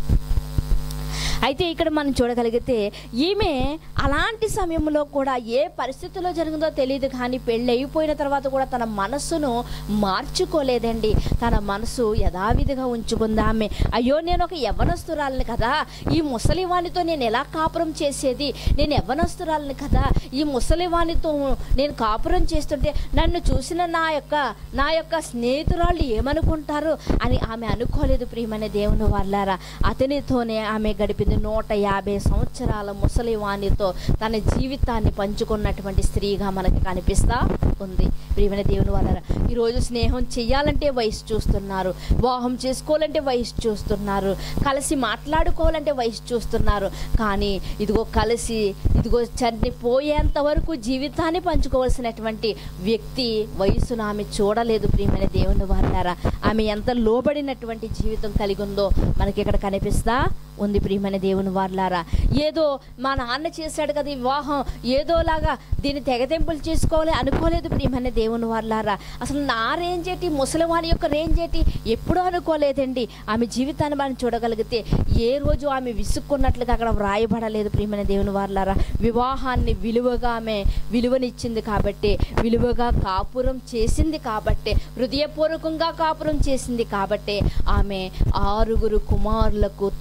అయితే ఇక్కడ మనం చూడగలిగితే ఈమె అలాంటి సమయంలో కూడా ఏ పరిస్థితిలో జరిగిందో తెలియదు కానీ పెళ్ళి అయిపోయిన తర్వాత కూడా తన మనస్సును మార్చుకోలేదండి తన మనసు యథావిధిగా ఉంచుకుంది ఆమె అయ్యో నేను ఒక యవ్వనస్తురాలని కదా ఈ ముసలివానితో నేను ఎలా కాపురం చేసేది నేను యవ్వనస్తురాలని కదా ఈ ముసలివానితో నేను కాపురం చేస్తుంటే నన్ను చూసిన నా యొక్క నా యొక్క స్నేహితురాళ్ళు ఏమనుకుంటారు అని ఆమె అనుకోలేదు ప్రియమైన దేవుని వాళ్ళారా అతనితోనే ఆమె గడిపింది నూట యాభై సంవత్సరాల ముసలివానితో తన జీవితాన్ని పంచుకున్నటువంటి స్త్రీగా మనకి కనిపిస్తా ఉంది ప్రియమైన దేవుని వాళ్ళారా ఈరోజు స్నేహం చెయ్యాలంటే వయసు చూస్తున్నారు వివాహం చేసుకోవాలంటే వయసు చూస్తున్నారు కలిసి మాట్లాడుకోవాలంటే వయసు చూస్తున్నారు కానీ ఇదిగో కలిసి ఇదిగో చనిపోయేంత వరకు జీవితాన్ని పంచుకోవాల్సినటువంటి వ్యక్తి వయసును ఆమె చూడలేదు ప్రియమైన దేవుని వాళ్ళారా ఆమె ఎంత లోబడినటువంటి జీవితం కలిగి ఉందో మనకి ఇక్కడ కనిపిస్తా ఉంది ప్రియమైన దేవుని వాళ్ళారా ఏదో మా నాన్న చేశాడు కదా ఈ వివాహం ఏదోలాగా దీన్ని తెగతెంపులు చేసుకోవాలి అనుకోలేదు ప్రియమైన దేవుని వాళ్ళారా అసలు నా రేంజ్ ఏంటి ముసలివాని యొక్క రేంజ్ ఏంటి ఎప్పుడూ అనుకోలేదండి ఆమె జీవితాన్ని మనం చూడగలిగితే ఏ రోజు ఆమె విసుక్కున్నట్లుగా అక్కడ వ్రాయబడలేదు ప్రియమైన దేవుని వాళ్ళారా వివాహాన్ని విలువగా ఆమె విలువనిచ్చింది కాబట్టి విలువగా కాపురం చేసింది కాబట్టి హృదయపూర్వకంగా కాపురం చేసింది కాబట్టి ఆమె ఆరుగురు కుమారులకు తల్లి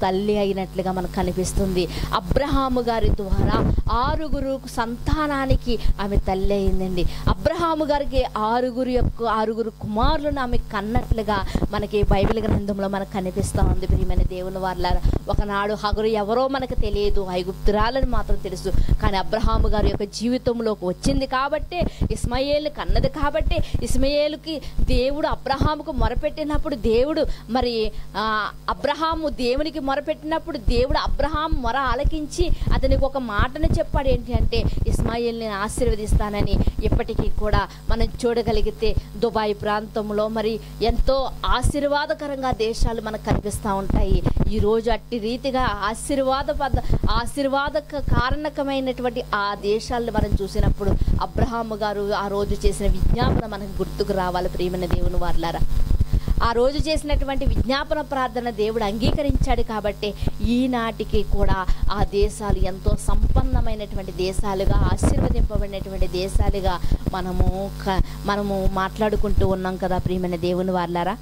అయినట్లుగా మనకు కనిపిస్తుంది అబ్రహాము గారి ద్వారా ఆరుగురు సంతానానికి ఆమె తల్లి అయిందండి అబ్రహాము గారికి ఆరుగురు యొక్క ఆరుగురు కుమారులను ఆమె కన్నట్లుగా మనకి బైబిల్ గ్రంథంలో మనకు కనిపిస్తూ ఉంది ప్రియమైన దేవుని వాళ్ళ ఒకనాడు హగరు ఎవరో మనకు తెలియదు ఐగుప్తురాలని మాత్రం తెలుసు కానీ అబ్రహాము గారి యొక్క జీవితంలోకి వచ్చింది కాబట్టే ఇస్మాయేల్ కన్నది కాబట్టే ఇస్మాయేలుకి దేవుడు అబ్రహాముకు మొరపెట్టినప్పుడు దేవుడు మరి ఆ, అబ్రహాము దేవునికి మొరపెట్టినప్పుడు దేవుడు అబ్రహాం మొర ఆలకించి అతనికి ఒక మాటను చెప్పాడు ఏంటి అంటే ఇస్మాయిల్ని ఆశీర్వదిస్తానని ఇప్పటికీ కూడా మనం చూడగలిగితే దుబాయ్ ప్రాంతంలో మరి ఎంతో ఆశీర్వాదకరంగా దేశాలు మనకు కనిపిస్తూ ఉంటాయి ఈరోజు అట్టి రీతిగా ఆశీర్వాద పద ఆశీర్వాదక కారణకమైనటువంటి ఆ దేశాలను మనం చూసినప్పుడు అబ్రహాము గారు ఆ రోజు చేసిన విజ్ఞాపన మనకు గుర్తుకు రావాలి ప్రియమైన దేవుని వార్లారా ఆ రోజు చేసినటువంటి విజ్ఞాపన ప్రార్థన దేవుడు అంగీకరించాడు కాబట్టి ఈనాటికి కూడా ఆ దేశాలు ఎంతో సంపన్నమైనటువంటి దేశాలుగా ఆశీర్వదింపబడినటువంటి దేశాలుగా మనము క- మనము మాట్లాడుకుంటూ ఉన్నాం కదా ప్రియమైన దేవుని వాళ్ళారా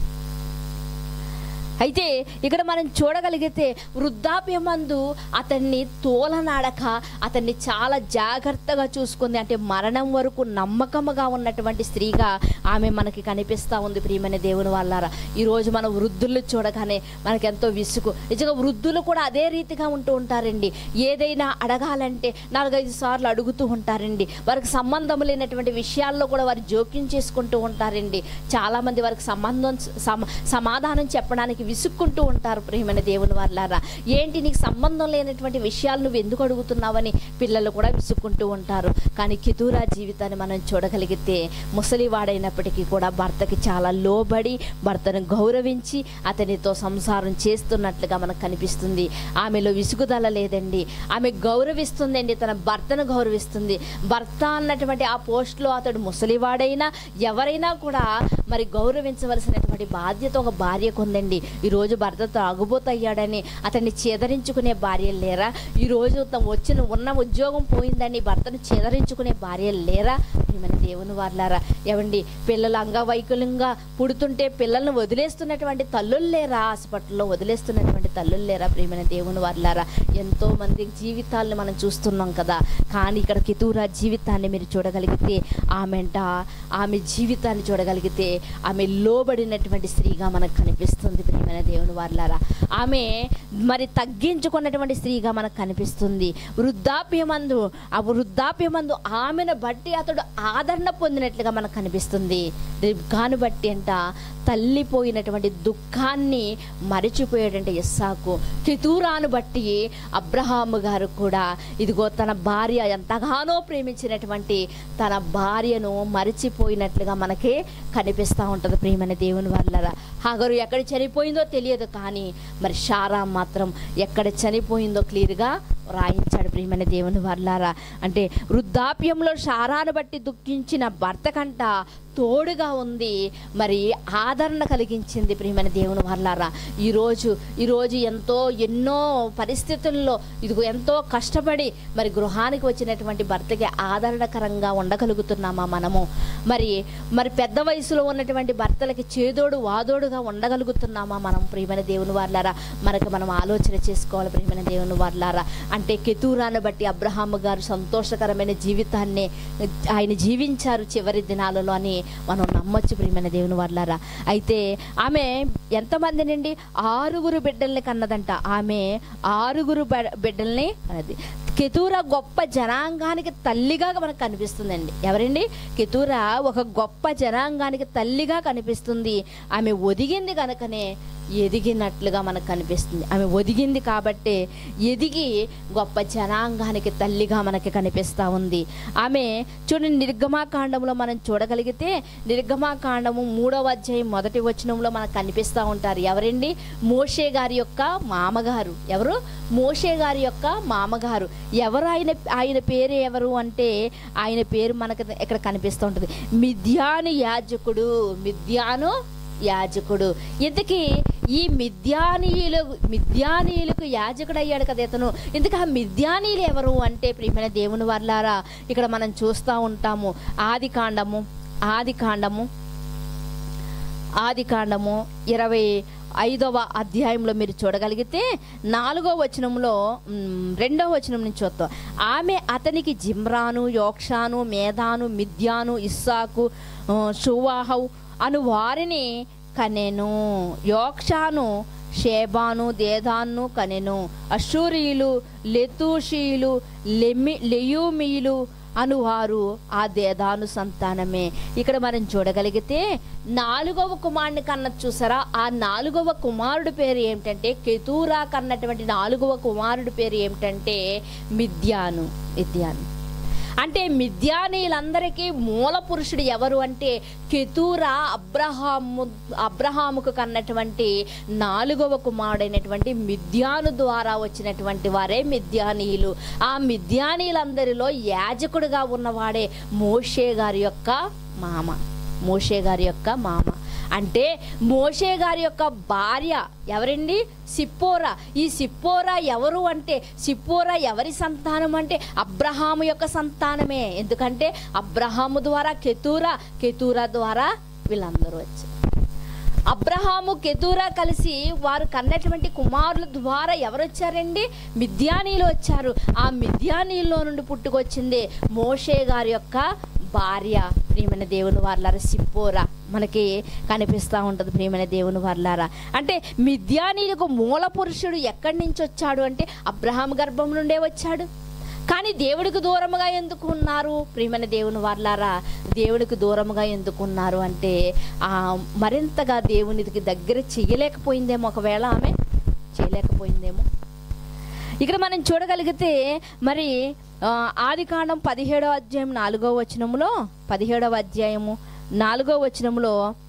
అయితే ఇక్కడ మనం చూడగలిగితే వృద్ధాప్యమందు అతన్ని తోలనాడక అతన్ని చాలా జాగ్రత్తగా చూసుకుంది అంటే మరణం వరకు నమ్మకముగా ఉన్నటువంటి స్త్రీగా ఆమె మనకి కనిపిస్తూ ఉంది ప్రియమైన దేవుని వాళ్ళారా ఈరోజు మన వృద్ధులు చూడగానే మనకెంతో విసుగు నిజంగా వృద్ధులు కూడా అదే రీతిగా ఉంటూ ఉంటారండి ఏదైనా అడగాలంటే నాలుగైదు సార్లు అడుగుతూ ఉంటారండి వారికి సంబంధం లేనటువంటి విషయాల్లో కూడా వారు జోక్యం చేసుకుంటూ ఉంటారండి చాలామంది వారికి సంబంధం సమ సమాధానం చెప్పడానికి విసుక్కుంటూ ఉంటారు ప్రియమైన దేవుని వాళ్ళారా ఏంటి నీకు సంబంధం లేనటువంటి విషయాలు నువ్వు ఎందుకు అడుగుతున్నావని పిల్లలు కూడా విసుక్కుంటూ ఉంటారు కానీ కితూరా జీవితాన్ని మనం చూడగలిగితే ముసలివాడైనప్పటికీ కూడా భర్తకి చాలా లోబడి భర్తను గౌరవించి అతనితో సంసారం చేస్తున్నట్లుగా మనకు కనిపిస్తుంది ఆమెలో విసుగుదల లేదండి ఆమె గౌరవిస్తుందండి తన భర్తను గౌరవిస్తుంది భర్త అన్నటువంటి ఆ పోస్ట్లో అతడు ముసలివాడైనా ఎవరైనా కూడా మరి గౌరవించవలసినటువంటి బాధ్యత ఒక భార్యకు ఉందండి ఈరోజు భర్త తాగుబోతయ్యాడని అతన్ని చేదరించుకునే భార్యలు లేరా ఈరోజు తను వచ్చిన ఉన్న ఉద్యోగం పోయిందని భర్తను చేదరించుకునే భార్యలు లేరా మన దేవుని వాళ్ళారా ఏమండి పిల్లలు అంగవైకల్యంగా పుడుతుంటే పిల్లల్ని వదిలేస్తున్నటువంటి తల్లులు లేరా హాస్పిటల్లో వదిలేస్తున్నటువంటి తల్లులు లేరా ప్రియమైన దేవుని వాళ్ళారా ఎంతో మంది జీవితాలను మనం చూస్తున్నాం కదా కానీ ఇక్కడ కితూరా జీవితాన్ని మీరు చూడగలిగితే ఆమెంట ఆమె జీవితాన్ని చూడగలిగితే ఆమె లోబడినటువంటి స్త్రీగా మనకు కనిపిస్తుంది ప్రియమైన దేవుని వాళ్ళారా ఆమె మరి తగ్గించుకున్నటువంటి స్త్రీగా మనకు కనిపిస్తుంది వృద్ధాప్యమందు ఆ వృద్ధాప్యమందు ఆమెను బట్టి అతడు ఆదరణ పొందినట్లుగా మనకు కనిపిస్తుంది రిబ్కాను బట్టి అంట తల్లిపోయినటువంటి దుఃఖాన్ని మరిచిపోయాడంటే ఇస్సాకు కితూరాను బట్టి అబ్రహాము గారు కూడా ఇదిగో తన భార్య ఎంతగానో ప్రేమించినటువంటి తన భార్యను మరిచిపోయినట్లుగా మనకి కనిపిస్తూ ఉంటుంది ప్రియమైన దేవుని వల్ల హగరు ఎక్కడ చనిపోయిందో తెలియదు కానీ మరి షారా మాత్రం ఎక్కడ చనిపోయిందో క్లియర్గా రాయించాడు ప్రియమైన దేవుని వర్లారా అంటే వృద్ధాప్యంలో షారాను బట్టి దుఃఖించిన భర్త కంట తోడుగా ఉంది మరి ఆదరణ కలిగించింది ప్రియమైన దేవుని వర్లారా ఈరోజు ఈరోజు ఎంతో ఎన్నో పరిస్థితుల్లో ఇదిగో ఎంతో కష్టపడి మరి గృహానికి వచ్చినటువంటి భర్తకి ఆదరణకరంగా ఉండగలుగుతున్నామా మనము మరి మరి పెద్ద వయసులో ఉన్నటువంటి భర్తలకి చేదోడు వాదోడుగా ఉండగలుగుతున్నామా మనం ప్రియమైన దేవుని వాళ్ళారా మనకు మనం ఆలోచన చేసుకోవాలి ప్రియమైన దేవుని వాళ్ళారా అంటే కెతూరాను బట్టి అబ్రహాము గారు సంతోషకరమైన జీవితాన్ని ఆయన జీవించారు చివరి దినాలలో అని మనం నమ్మొచ్చు ప్రియమైన దేవుని వాళ్ళారా అయితే ఆమె ఎంతమంది నుండి ఆరుగురు బిడ్డల్ని కన్నదంట ఆమె ఆరుగురు బ- బిడ్డల్ని కన్నది కెతూరా గొప్ప జనాంగానికి తల్లిగా మనకు కనిపిస్తుందండి ఎవరండి కెతూరా ఒక గొప్ప జనాంగానికి తల్లిగా కనిపిస్తుంది ఆమె ఒదిగింది కనుకనే ఎదిగినట్లుగా మనకు కనిపిస్తుంది ఆమె ఒదిగింది కాబట్టే ఎదిగి గొప్ప జనాంగానికి తల్లిగా మనకి కనిపిస్తూ ఉంది ఆమె చూడండి నిర్గమాకాండంలో మనం చూడగలిగితే నిర్గమాకాండము మూడవ అధ్యాయం మొదటి వచనంలో మనకు కనిపిస్తూ ఉంటారు ఎవరండి మోషే గారి యొక్క మామగారు ఎవరు మోషే గారి యొక్క మామగారు ఎవరు ఆయన ఆయన పేరు ఎవరు అంటే ఆయన పేరు మనకు ఇక్కడ కనిపిస్తూ ఉంటుంది మిథ్యాను యాజకుడు మిథ్యాను యాజకుడు ఇంతకీ ఈ మిథ్యానీయులు మిథ్యానీయులకు యాజకుడు అయ్యాడు కదా ఇతను ఇంతకు ఆ మిథ్యానీయులు ఎవరు అంటే ప్రియమైన దేవుని వర్లారా ఇక్కడ మనం చూస్తూ ఉంటాము ఆది కాండము ఆది కాండము ఆది కాండము ఇరవై ఐదవ అధ్యాయంలో మీరు చూడగలిగితే నాలుగో వచనంలో మ్, రెండవ వచనం నుంచి చూద్దాం ఆమె అతనికి జిమ్రాను యోక్షాను మేధాను మిథ్యాను ఇస్సాకు ఆ, షువాహవు అను వారిని కనెను యోక్షాను షేబాను దేదాన్ను కనెను అషూరియులు లెతూషీయులు లెమి లెయూమీయులు అనువారు ఆ దేదాను సంతానమే ఇక్కడ మనం చూడగలిగితే నాలుగవ కుమారుని కన్న చూసారా ఆ నాలుగవ కుమారుడి పేరు ఏమిటంటే కెతూరా కన్నటువంటి నాలుగవ కుమారుడి పేరు ఏమిటంటే మిథ్యాను మిథ్యాను అంటే మిథ్యానీలందరికీ మూల పురుషుడు ఎవరు అంటే కెతూరా అబ్రహాము అబ్రహాముకు కన్నటువంటి నాలుగవ కుమారుడైనటువంటి మిథ్యాను ద్వారా వచ్చినటువంటి వారే మిథ్యానీయులు ఆ మిథ్యానీయులందరిలో యాజకుడిగా ఉన్నవాడే మోషే గారి యొక్క మామ మోషే గారి యొక్క మామ అంటే మోషే గారి యొక్క భార్య ఎవరండి సిప్పోరా ఈ సిప్పోరా ఎవరు అంటే సిప్పోరా ఎవరి సంతానం అంటే అబ్రహాము యొక్క సంతానమే ఎందుకంటే అబ్రహాము ద్వారా కెతూరా కెతూరా ద్వారా వీళ్ళందరూ వచ్చారు అబ్రహాము కెతూరా కలిసి వారు కన్నటువంటి కుమారుల ద్వారా ఎవరు వచ్చారండి మిథ్యానీలు వచ్చారు ఆ మిథ్యానీలో నుండి పుట్టుకొచ్చింది మోషే గారి యొక్క భార్య ప్రియమైన దేవుని వార్లారా సిప్పోరా మనకి కనిపిస్తూ ఉంటుంది ప్రియమైన దేవుని వార్లారా అంటే మిథ్యానీలకు మూల పురుషుడు ఎక్కడి నుంచి వచ్చాడు అంటే అబ్రహాం గర్భం నుండే వచ్చాడు కానీ దేవుడికి దూరముగా ఎందుకు ఉన్నారు ప్రియమైన దేవుని వార్లారా దేవుడికి దూరముగా ఎందుకు ఉన్నారు అంటే ఆ మరింతగా దేవునికి దగ్గర చేయలేకపోయిందేమో ఒకవేళ ఆమె చేయలేకపోయిందేమో ఇక్కడ మనం చూడగలిగితే మరి ఆ, ఆదికాండం పదిహేడవ అధ్యాయం నాలుగవ వచనములో పదిహేడవ అధ్యాయము నాలుగవ వచనములో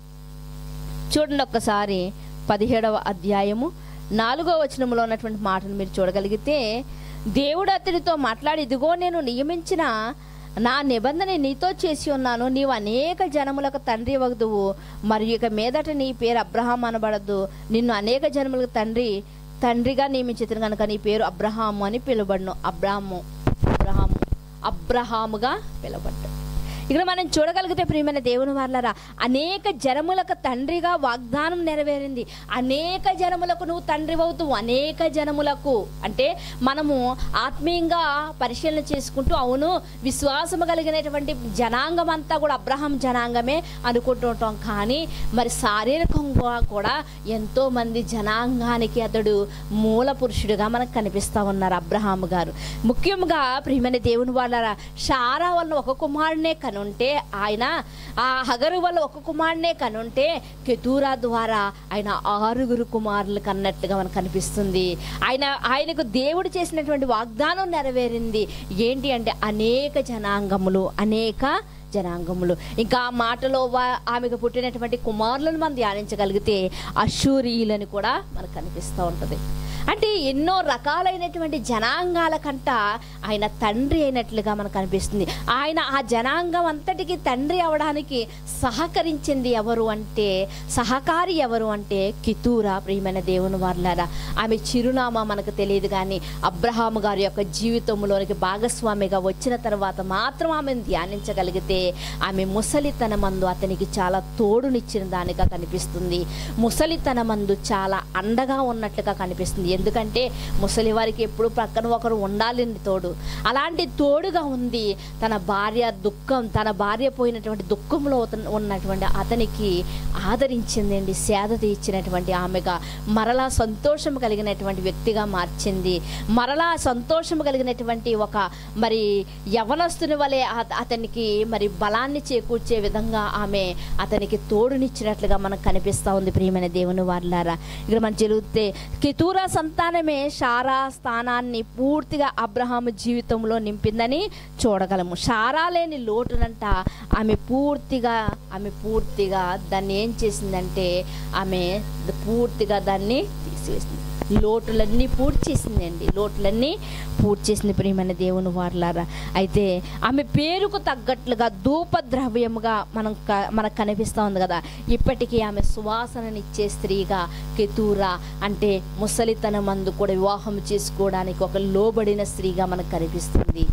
చూడండి ఒక్కసారి పదిహేడవ అధ్యాయము నాలుగవ వచనంలో ఉన్నటువంటి మాటను మీరు చూడగలిగితే దేవుడు అతడితో మాట్లాడి ఇదిగో నేను నియమించిన నా నిబంధన నీతో చేసి ఉన్నాను నీవు అనేక జనములకు తండ్రి వగదువు మరియు ఇక మీదట నీ పేరు అబ్రహాం అనబడదు నిన్ను అనేక జనములకు తండ్రి తండ్రిగా నియమించిన కనుక నీ పేరు అబ్రహాము అని పిలువబడును అబ్రాహాము అబ్రహాము అబ్రహాముగా పిలువబడ్డాడు ఇక్కడ మనం చూడగలిగితే ప్రియమైన దేవుని వాళ్ళరా అనేక జనములకు తండ్రిగా వాగ్దానం నెరవేరింది అనేక జనములకు నువ్వు తండ్రి అవుతావు అనేక జనములకు అంటే మనము ఆత్మీయంగా పరిశీలన చేసుకుంటూ అవును విశ్వాసము కలిగినటువంటి జనాంగం అంతా కూడా అబ్రహాం జనాంగమే అనుకుంటూ ఉంటాం కానీ మరి శారీరకంగా కూడా ఎంతో మంది జనాంగానికి అతడు మూల పురుషుడిగా మనకు కనిపిస్తా ఉన్నారు అబ్రహాం గారు ముఖ్యంగా ప్రియమైన దేవుని వాళ్ళ షారా వల్ల ఒక కుమారునే కనుంటే ఆయన ఆ హగరు వల్ల ఒక కుమారునే కనుంటే కెతూరా ద్వారా ఆయన ఆరుగురు కుమారులు కన్నట్టుగా మనకు కనిపిస్తుంది ఆయన ఆయనకు దేవుడు చేసినటువంటి వాగ్దానం నెరవేరింది ఏంటి అంటే అనేక జనాంగములు అనేక జనాంగములు ఇంకా ఆ మాటలో వా- ఆమెకు పుట్టినటువంటి కుమారులను మనం ధ్యానించగలిగితే అశూరియులని కూడా మనకు కనిపిస్తూ ఉంటుంది అంటే ఎన్నో రకాలైనటువంటి జనాంగాల కంట ఆయన తండ్రి అయినట్లుగా మనకు అనిపిస్తుంది ఆయన ఆ జనాంగం అంతటికి తండ్రి అవడానికి సహకరించింది ఎవరు అంటే సహకారి ఎవరు అంటే కితూరా ప్రియమైన దేవుని వార్లారా ఆమె చిరునామా మనకు తెలియదు కానీ అబ్రహాము గారి యొక్క జీవితంలోనికి భాగస్వామిగా వచ్చిన తర్వాత మాత్రం ఆమెను ధ్యానించగలిగితే ఆమె ముసలితనమందు అతనికి చాలా తోడునిచ్చిన దానిగా కనిపిస్తుంది ముసలితనమందు చాలా అండగా ఉన్నట్లుగా కనిపిస్తుంది ఎందుకంటే ముసలి వారికి ఎప్పుడు ప్రక్కన ఒకరు ఉండాలని తోడు అలాంటి తోడుగా ఉంది తన భార్య దుఃఖం తన భార్య పోయినటువంటి దుఃఖంలో అతను- ఉన్నటువంటి అతనికి ఆదరించిందండి సేద తీర్చినటువంటి ఆమెగా మరలా సంతోషం కలిగినటువంటి వ్యక్తిగా మార్చింది మరలా సంతోషం కలిగినటువంటి ఒక మరి యవనస్తుని వలె అత- అతనికి మరి బలాన్ని చేకూర్చే విధంగా ఆమె అతనికి తోడునిచ్చినట్లుగా మనకు కనిపిస్తూ ఉంది ప్రియమైన దేవుని వార్లారా ఇక్కడ మనం చెబితే కెతూరా సంతానమే షారా స్థానాన్ని పూర్తిగా అబ్రహాము జీవితంలో నింపిందని చూడగలము షారా లేని లోటునంట ఆమె పూర్తిగా ఆమె పూర్తిగా దాన్ని ఏం చేసిందంటే ఆమె పూర్తిగా దాన్ని తీసివేసింది లోటులన్నీ పూర్తి చేసిందండి లోటులన్నీ పూర్తి చేసింది ప్రియమైన దేవుని వార్లారా అయితే ఆమె పేరుకు తగ్గట్లుగా ధూప ద్రవ్యముగా మనం క- మనకు కనిపిస్తూ ఉంది కదా ఇప్పటికీ ఆమె సువాసననిచ్చే స్త్రీగా కెతూరా అంటే ముసలితనం మందు కూడా వివాహం చేసుకోవడానికి ఒక లోబడిన స్త్రీగా మనకు కనిపిస్తుంది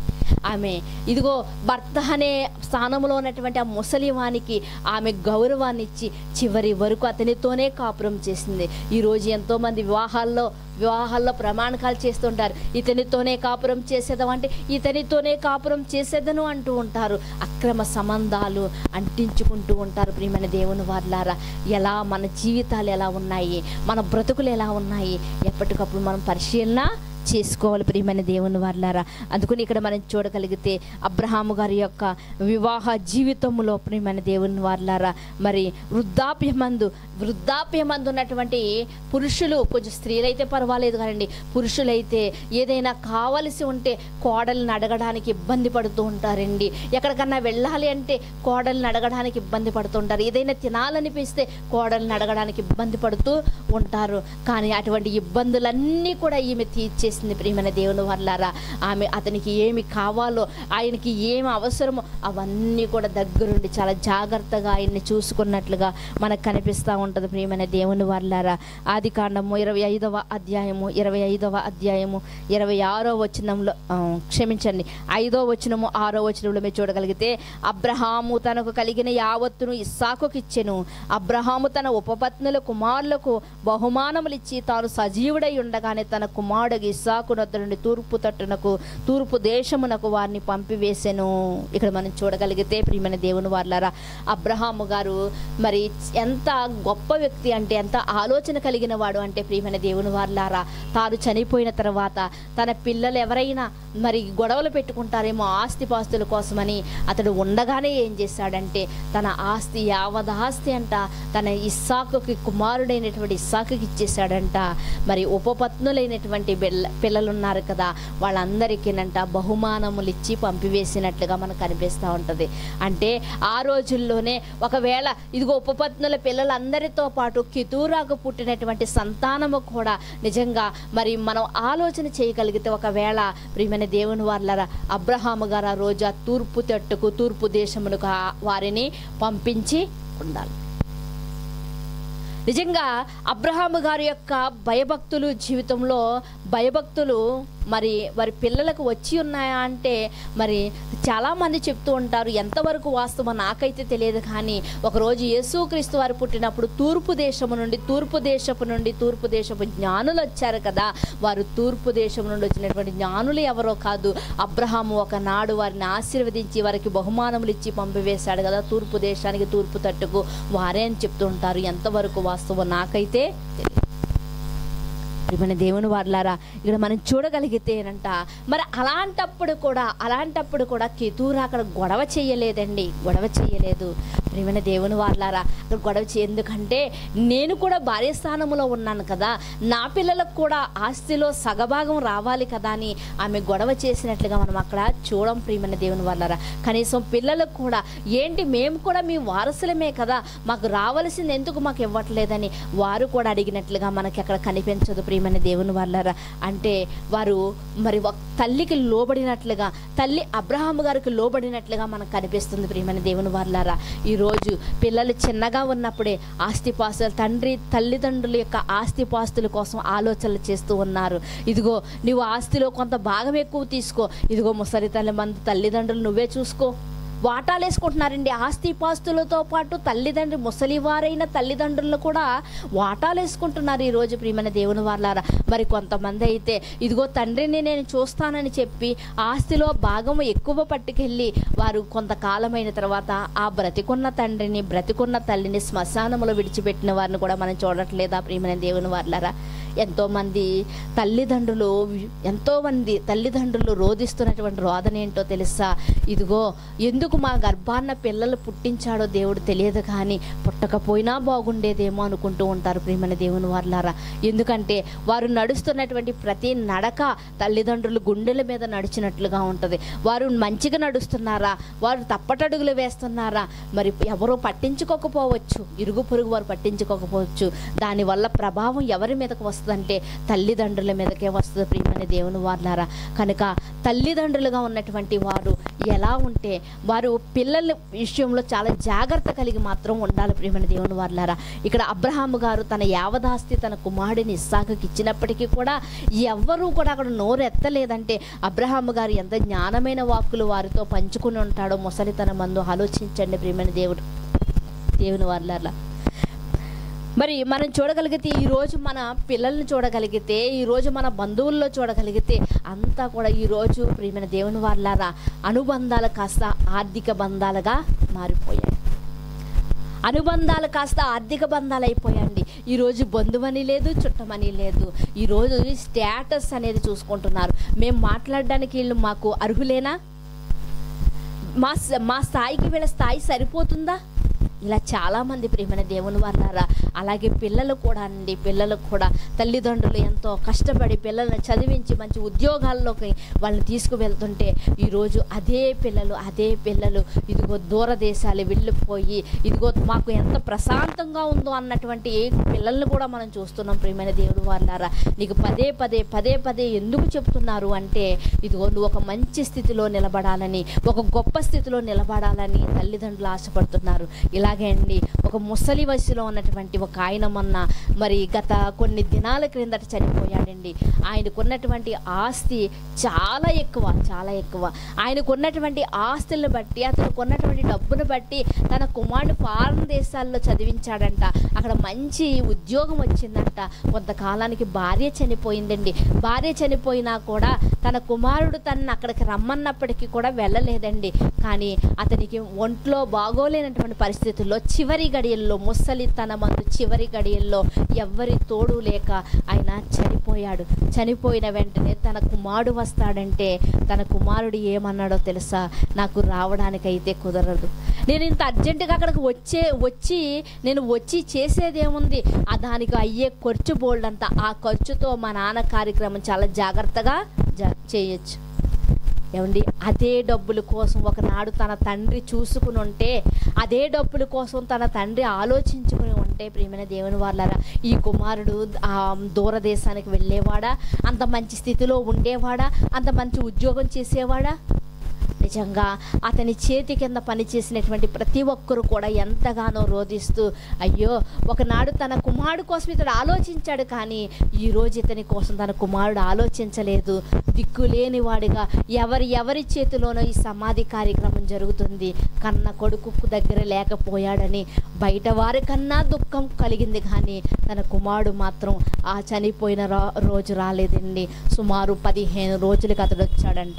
ఆమె ఇదిగో భర్త అనే స్థానంలో ఉన్నటువంటి ఆ ముసలివానికి ఆమె గౌరవాన్ని ఇచ్చి చివరి వరకు అతనితోనే కాపురం చేసింది ఈరోజు ఎంతోమంది వివాహాల్లో వివాహాల్లో ప్రమాణకాలు చేస్తుంటారు ఇతనితోనే కాపురం చేసేదాం అంటే ఇతనితోనే కాపురం చేసేదను అంటూ ఉంటారు అక్రమ సంబంధాలు అంటించుకుంటూ ఉంటారు ప్రియమైన దేవుని వార్లారా ఎలా మన జీవితాలు ఎలా ఉన్నాయి మన బ్రతుకులు ఎలా ఉన్నాయి ఎప్పటికప్పుడు మనం పరిశీలన చేసుకోవాలి ప్రియమైన దేవుని వార్లారా అందుకని ఇక్కడ మనం చూడగలిగితే అబ్రహాము గారి యొక్క వివాహ జీవితంలో ప్రియమైన దేవుని వార్లారా మరి వృద్ధాప్యమందు వృద్ధాప్యమందు ఉన్నటువంటి పురుషులు కొంచెం స్త్రీలైతే పర్వాలేదు కానండి పురుషులైతే ఏదైనా కావలసి ఉంటే కోడల్ని అడగడానికి ఇబ్బంది పడుతూ ఉంటారండి ఎక్కడికన్నా వెళ్ళాలి అంటే కోడల్ని అడగడానికి ఇబ్బంది పడుతుంటారు ఏదైనా తినాలనిపిస్తే కోడల్ని అడగడానికి ఇబ్బంది పడుతూ ఉంటారు కానీ అటువంటి ఇబ్బందులన్నీ కూడా ఈమె తీర్చేసింది ప్రియమైన దేవుని వల్లారా ఆమె అతనికి ఏమి కావాలో ఆయనకి ఏమి అవసరమో అవన్నీ కూడా దగ్గరుండి చాలా జాగ్రత్తగా ఆయన్ని చూసుకున్నట్లుగా మనకు కనిపిస్తూ ఉంటుంది ప్రియమైన దేవుని వల్లారా ఆది కాండము ఇరవై ఐదవ అధ్యాయము ఇరవై ఐదవ అధ్యాయము ఇరవై ఆరో వచనంలో ఆ, క్షమించండి ఐదో వచనము ఆరో వచనంలో మీరు చూడగలిగితే అబ్రహాము తనకు కలిగిన యావత్తును ఇస్సాకుకి ఇచ్చెను అబ్రహాము తన ఉపపత్నుల కుమారులకు బహుమానములు ఇచ్చి తాను సజీవుడై ఉండగానే తన కుమారుడు ఇస్సాకు నొద్ద నుండి తూర్పు తట్టునకు తూర్పు దేశమునకు వారిని పంపివేసెను ఇక్కడ మనం చూడగలిగితే ప్రియమైన దేవుని వార్లారా అబ్రహాము గారు మరి ఎంత గొప్ప వ్యక్తి అంటే ఎంత ఆలోచన కలిగిన వాడు అంటే ప్రియమైన దేవుని వార్లారా తాను చనిపోయిన తర్వాత తన పిల్లలు ఎవరైనా మరి గొడవలు పెట్టుకుంటారేమో ఆస్తిపాస్తుల కోసమని అతడు ఉండగానే ఏం చేశాడంటే తన ఆస్తి యావదాస్తి అంట తన ఇస్సాకుకి కుమారుడైనటువంటి ఇస్సాకుకి ఇచ్చేశాడంట మరి ఉపపత్నులైనటువంటి బిల్ల పిల్లలు ఉన్నారు కదా వాళ్ళందరికీనంట బహుమానములు ఇచ్చి పంపివేసినట్లుగా మనకు కనిపిస్తూ ఉంటుంది అంటే ఆ రోజుల్లోనే ఒకవేళ ఇదిగో ఉపపత్నుల పిల్లలందరితో పాటు కితూరాకు పుట్టినటువంటి సంతానము కూడా నిజంగా మరి మనం ఆలోచన చేయగలిగితే ఒకవేళ ప్రియమైన దేవుని వాళ్ళరా అబ్రహాము గారు ఆ రోజు ఆ తూర్పు తట్టుకు తూర్పు దేశమునకు ఆ- వారిని పంపించి ఉండాలి నిజంగా అబ్రహాము గారి యొక్క భయభక్తులు జీవితంలో భయభక్తులు మరి వారి పిల్లలకు వచ్చి ఉన్నాయా అంటే మరి చాలామంది చెప్తూ ఉంటారు ఎంతవరకు వాస్తవం నాకైతే తెలియదు కానీ ఒకరోజు యేసుక్రీస్తు వారు పుట్టినప్పుడు తూర్పు దేశము నుండి తూర్పు దేశపు నుండి తూర్పు దేశపు జ్ఞానులు వచ్చారు కదా వారు తూర్పు దేశం నుండి వచ్చినటువంటి జ్ఞానులు ఎవరో కాదు అబ్రహాము ఒకనాడు వారిని ఆశీర్వదించి వారికి బహుమానములు ఇచ్చి పంపివేశాడు కదా తూర్పు దేశానికి తూర్పు తట్టుకు వారే అని చెప్తూ ఉంటారు ఎంతవరకు వాస్తవం నాకైతే తెలియదు ప్రియమైన దేవుని వార్లారా ఇక్కడ మనం చూడగలిగితేనంట మరి అలాంటప్పుడు కూడా అలాంటప్పుడు కూడా కెతూరా అక్కడ గొడవ చేయలేదండి గొడవ చేయలేదు ప్రియమైన దేవుని వార్లారా అక్కడ గొడవ చే ఎందుకంటే నేను కూడా భార్య స్థానంలో ఉన్నాను కదా నా పిల్లలకు కూడా ఆస్తిలో సగభాగం రావాలి కదా అని ఆమె గొడవ చేసినట్లుగా మనం అక్కడ చూడం ప్రియమైన దేవుని వాళ్ళరా కనీసం పిల్లలకు కూడా ఏంటి మేము కూడా మీ వారసులమే కదా మాకు రావలసింది ఎందుకు మాకు ఇవ్వట్లేదని వారు కూడా అడిగినట్లుగా మనకి అక్కడ కనిపించదు ప్రియమైన దేవుని వాళ్ళరా అంటే వారు మరి ఒక తల్లికి లోబడినట్లుగా తల్లి అబ్రహాము గారికి లోబడినట్లుగా మనకు కనిపిస్తుంది ప్రియమైన దేవుని వాళ్ళారా ఈరోజు పిల్లలు చిన్నగా ఉన్నప్పుడే ఆస్తిపాస్తులు తండ్రి తల్లిదండ్రుల యొక్క ఆస్తిపాస్తుల కోసం ఆలోచనలు చేస్తూ ఉన్నారు ఇదిగో నువ్వు ఆస్తిలో కొంత భాగం ఎక్కువ తీసుకో ఇదిగో ముసలి తల్లి మంది తల్లిదండ్రులు నువ్వే చూసుకో వాటాలు వేసుకుంటున్నారండి ఆస్తిపాస్తులతో పాటు తల్లిదండ్రి ముసలివారైన తల్లిదండ్రులను కూడా వాటాలు వేసుకుంటున్నారు ఈరోజు ప్రియమైన దేవుని వాళ్ళారా మరి కొంతమంది అయితే ఇదిగో తండ్రిని నేను చూస్తానని చెప్పి ఆస్తిలో భాగం ఎక్కువ పట్టుకెళ్ళి వారు కొంతకాలమైన తర్వాత ఆ బ్రతికున్న తండ్రిని బ్రతికున్న తల్లిని శ్మశానంలో విడిచిపెట్టిన వారిని కూడా మనం చూడట్లేదా ప్రియమైన దేవుని వాళ్ళారా ఎంతోమంది తల్లిదండ్రులు ఎంతోమంది తల్లిదండ్రులు రోధిస్తున్నటువంటి రోదన ఏంటో తెలుసా ఇదిగో ఎందుకు మా గర్భాన్న పిల్లలు పుట్టించాడో దేవుడు తెలియదు కానీ పుట్టకపోయినా బాగుండేదేమో అనుకుంటూ ఉంటారు ప్రియమైన దేవుని వార్లారా ఎందుకంటే వారు నడుస్తున్నటువంటి ప్రతి నడక తల్లిదండ్రులు గుండెల మీద నడిచినట్లుగా ఉంటుంది వారు మంచిగా నడుస్తున్నారా వారు తప్పటడుగులు వేస్తున్నారా మరి ఎవరో పట్టించుకోకపోవచ్చు ఇరుగు పొరుగు వారు పట్టించుకోకపోవచ్చు దానివల్ల ప్రభావం ఎవరి మీదకు వస్తుంది వస్తుందంటే తల్లిదండ్రుల మీదకే వస్తుంది ప్రియమైన దేవుని వారులారా కనుక తల్లిదండ్రులుగా ఉన్నటువంటి వారు ఎలా ఉంటే వారు పిల్లల విషయంలో చాలా జాగ్రత్త కలిగి మాత్రం ఉండాలి ప్రియమైన దేవుని వారులారా ఇక్కడ అబ్రహాము గారు తన యావదాస్తి తన కుమారుడిని ఇస్సాకుకి ఇచ్చినప్పటికీ కూడా ఎవ్వరూ కూడా అక్కడ నోరు ఎత్తలేదంటే అబ్రహాము గారు ఎంత జ్ఞానమైన వాక్కులు వారితో పంచుకుని ఉంటాడో ముసలితన మందు ఆలోచించండి ప్రియమైన దేవుడు దేవుని వారులారా మరి మనం చూడగలిగితే ఈరోజు మన పిల్లల్ని చూడగలిగితే ఈరోజు మన బంధువుల్లో చూడగలిగితే అంతా కూడా ఈరోజు ప్రియమైన దేవుని వాళ్ళారా అనుబంధాలు కాస్త ఆర్థిక బంధాలుగా మారిపోయాయి అనుబంధాలు కాస్త ఆర్థిక బంధాలు అయిపోయండి ఈరోజు బంధువని లేదు చుట్టమని లేదు ఈరోజు స్టేటస్ అనేది చూసుకుంటున్నారు మేము మాట్లాడడానికి వీళ్ళు మాకు అర్హులేనా మా స- మా స్థాయికి వీళ్ళ స్థాయి సరిపోతుందా ఇలా చాలామంది ప్రియమైన దేవుని వాళ్ళారా అలాగే పిల్లలు కూడా అండి పిల్లలకు కూడా తల్లిదండ్రులు ఎంతో కష్టపడి పిల్లల్ని చదివించి మంచి ఉద్యోగాల్లోకి వాళ్ళని తీసుకువెళ్తుంటే ఈరోజు అదే పిల్లలు అదే పిల్లలు ఇదిగో దూర దేశాలు వెళ్ళిపోయి ఇదిగో మాకు ఎంత ప్రశాంతంగా ఉందో అన్నటువంటి పిల్లల్ని కూడా మనం చూస్తున్నాం ప్రియమైన దేవుడు వాళ్ళారా నీకు పదే పదే పదే పదే ఎందుకు చెప్తున్నారు అంటే ఇదిగో నువ్వు ఒక మంచి స్థితిలో నిలబడాలని ఒక గొప్ప స్థితిలో నిలబడాలని తల్లిదండ్రులు ఆశపడుతున్నారు ఇలాగే అండి ఒక ముసలి వయసులో ఉన్నటువంటి ఒక ఆయన మొన్న మరి గత కొన్ని దినాల క్రిందట చనిపోయాడండి ఆయనకున్నటువంటి ఆస్తి చాలా ఎక్కువ చాలా ఎక్కువ ఆయనకున్నటువంటి ఆస్తులను బట్టి అతనికి ఉన్నటువంటి డబ్బును బట్టి తన కుమారుడు ఫారెన్ దేశాల్లో చదివించాడంట అక్కడ మంచి ఉద్యోగం వచ్చిందంట కొంతకాలానికి భార్య చనిపోయిందండి భార్య చనిపోయినా కూడా తన కుమారుడు తనని అక్కడికి రమ్మన్నప్పటికీ కూడా వెళ్ళలేదండి కానీ అతనికి ఒంట్లో బాగోలేనటువంటి పరిస్థితుల్లో చివరి గడియల్లో ముసలి తన మందు చివరి గడియల్లో ఎవ్వరి తోడు లేక ఆయన చనిపోయాడు చనిపోయిన వెంటనే తన కుమారుడు వస్తాడంటే తన కుమారుడు ఏమన్నాడో తెలుసా నాకు రావడానికైతే కుదరదు నేను ఇంత అర్జెంటుగా అక్కడికి వచ్చే వచ్చి నేను వచ్చి చేసేదేముంది ఆ దానికి అయ్యే ఖర్చు బోల్డ్ అంతా ఆ ఖర్చుతో మా నాన్న కార్యక్రమం చాలా జాగ్రత్తగా జ చేయొచ్చు ఏమండి అదే డబ్బుల కోసం ఒకనాడు తన తండ్రి చూసుకుని ఉంటే అదే డబ్బుల కోసం తన తండ్రి ఆలోచించుకుని ఉంటే ప్రియమైన దేవుని వాళ్ళరా ఈ కుమారుడు ఆ దూరదేశానికి వెళ్ళేవాడా అంత మంచి స్థితిలో ఉండేవాడా అంత మంచి ఉద్యోగం చేసేవాడా నిజంగా అతని చేతి కింద పనిచేసినటువంటి ప్రతి ఒక్కరు కూడా ఎంతగానో రోధిస్తూ అయ్యో ఒకనాడు తన కుమారుడు కోసం ఇతడు ఆలోచించాడు కానీ ఈ రోజు ఇతని కోసం తన కుమారుడు ఆలోచించలేదు దిక్కులేని వాడిగా ఎవరి ఎవరి చేతిలోనో ఈ సమాధి కార్యక్రమం జరుగుతుంది కన్న కొడుకు దగ్గర లేకపోయాడని బయట వారి కన్నా దుఃఖం కలిగింది కానీ తన కుమారుడు మాత్రం ఆ చనిపోయిన రా- రోజు రాలేదండి సుమారు పదిహేను రోజులకి అతడు వచ్చాడంట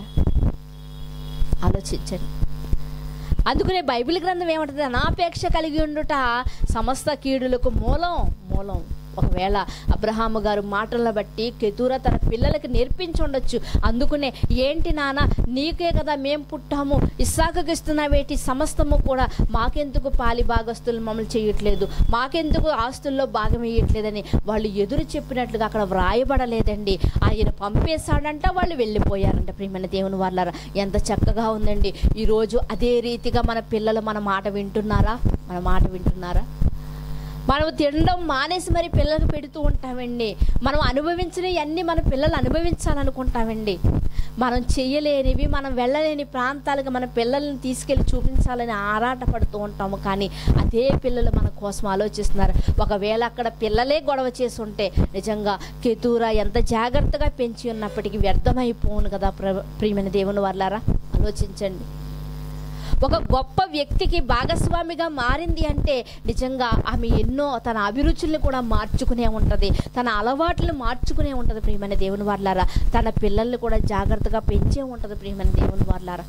ఆలోచించండి అందుకనే బైబిల్ గ్రంథం ఏమంటుంది అనాపేక్ష కలిగి ఉండుట సమస్త కీడులకు మూలం మూలం ఒకవేళ అబ్రహాము గారు మాటలను బట్టి కెతూర తన పిల్లలకి నేర్పించి ఉండొచ్చు అందుకునే ఏంటి నాన్న నీకే కదా మేం పుట్టాము ఇస్సాకుకి ఇస్తున్నావేటి సమస్తము కూడా మాకెందుకు పాలి భాగస్తులు మమ్మల్ని చేయట్లేదు మాకెందుకు ఆస్తుల్లో భాగం వేయట్లేదని వాళ్ళు ఎదురు చెప్పినట్లుగా అక్కడ వ్రాయబడలేదండి ఆయన పంపేశాడంట వాళ్ళు వెళ్ళిపోయారంట ప్రియమైన దేవుని వాళ్ళారా ఎంత చక్కగా ఉందండి ఈరోజు అదే రీతిగా మన పిల్లలు మన మాట వింటున్నారా మన మాట వింటున్నారా మనం తినడం మానేసి మరి పిల్లలకు పెడుతూ ఉంటామండి మనం అనుభవించినవి అన్నీ మన పిల్లలు అనుభవించాలనుకుంటామండి మనం చేయలేనివి మనం వెళ్ళలేని ప్రాంతాలకు మన పిల్లల్ని తీసుకెళ్ళి చూపించాలని ఆరాటపడుతూ ఉంటాము కానీ అదే పిల్లలు మన కోసం ఆలోచిస్తున్నారు ఒకవేళ అక్కడ పిల్లలే గొడవ చేసి ఉంటే నిజంగా కెతూరా ఎంత జాగ్రత్తగా పెంచి ఉన్నప్పటికీ వ్యర్థమైపోను కదా ప్ర ప్రియమైన దేవుని వాళ్ళారా ఆలోచించండి ఒక గొప్ప వ్యక్తికి భాగస్వామిగా మారింది అంటే నిజంగా ఆమె ఎన్నో తన అభిరుచుల్ని కూడా మార్చుకునే ఉంటుంది తన అలవాట్లను మార్చుకునే ఉంటుంది ప్రియమైన దేవుని వాళ్ళారా తన పిల్లల్ని కూడా జాగ్రత్తగా పెంచే ఉంటుంది ప్రియమైన దేవుని వాళ్ళారా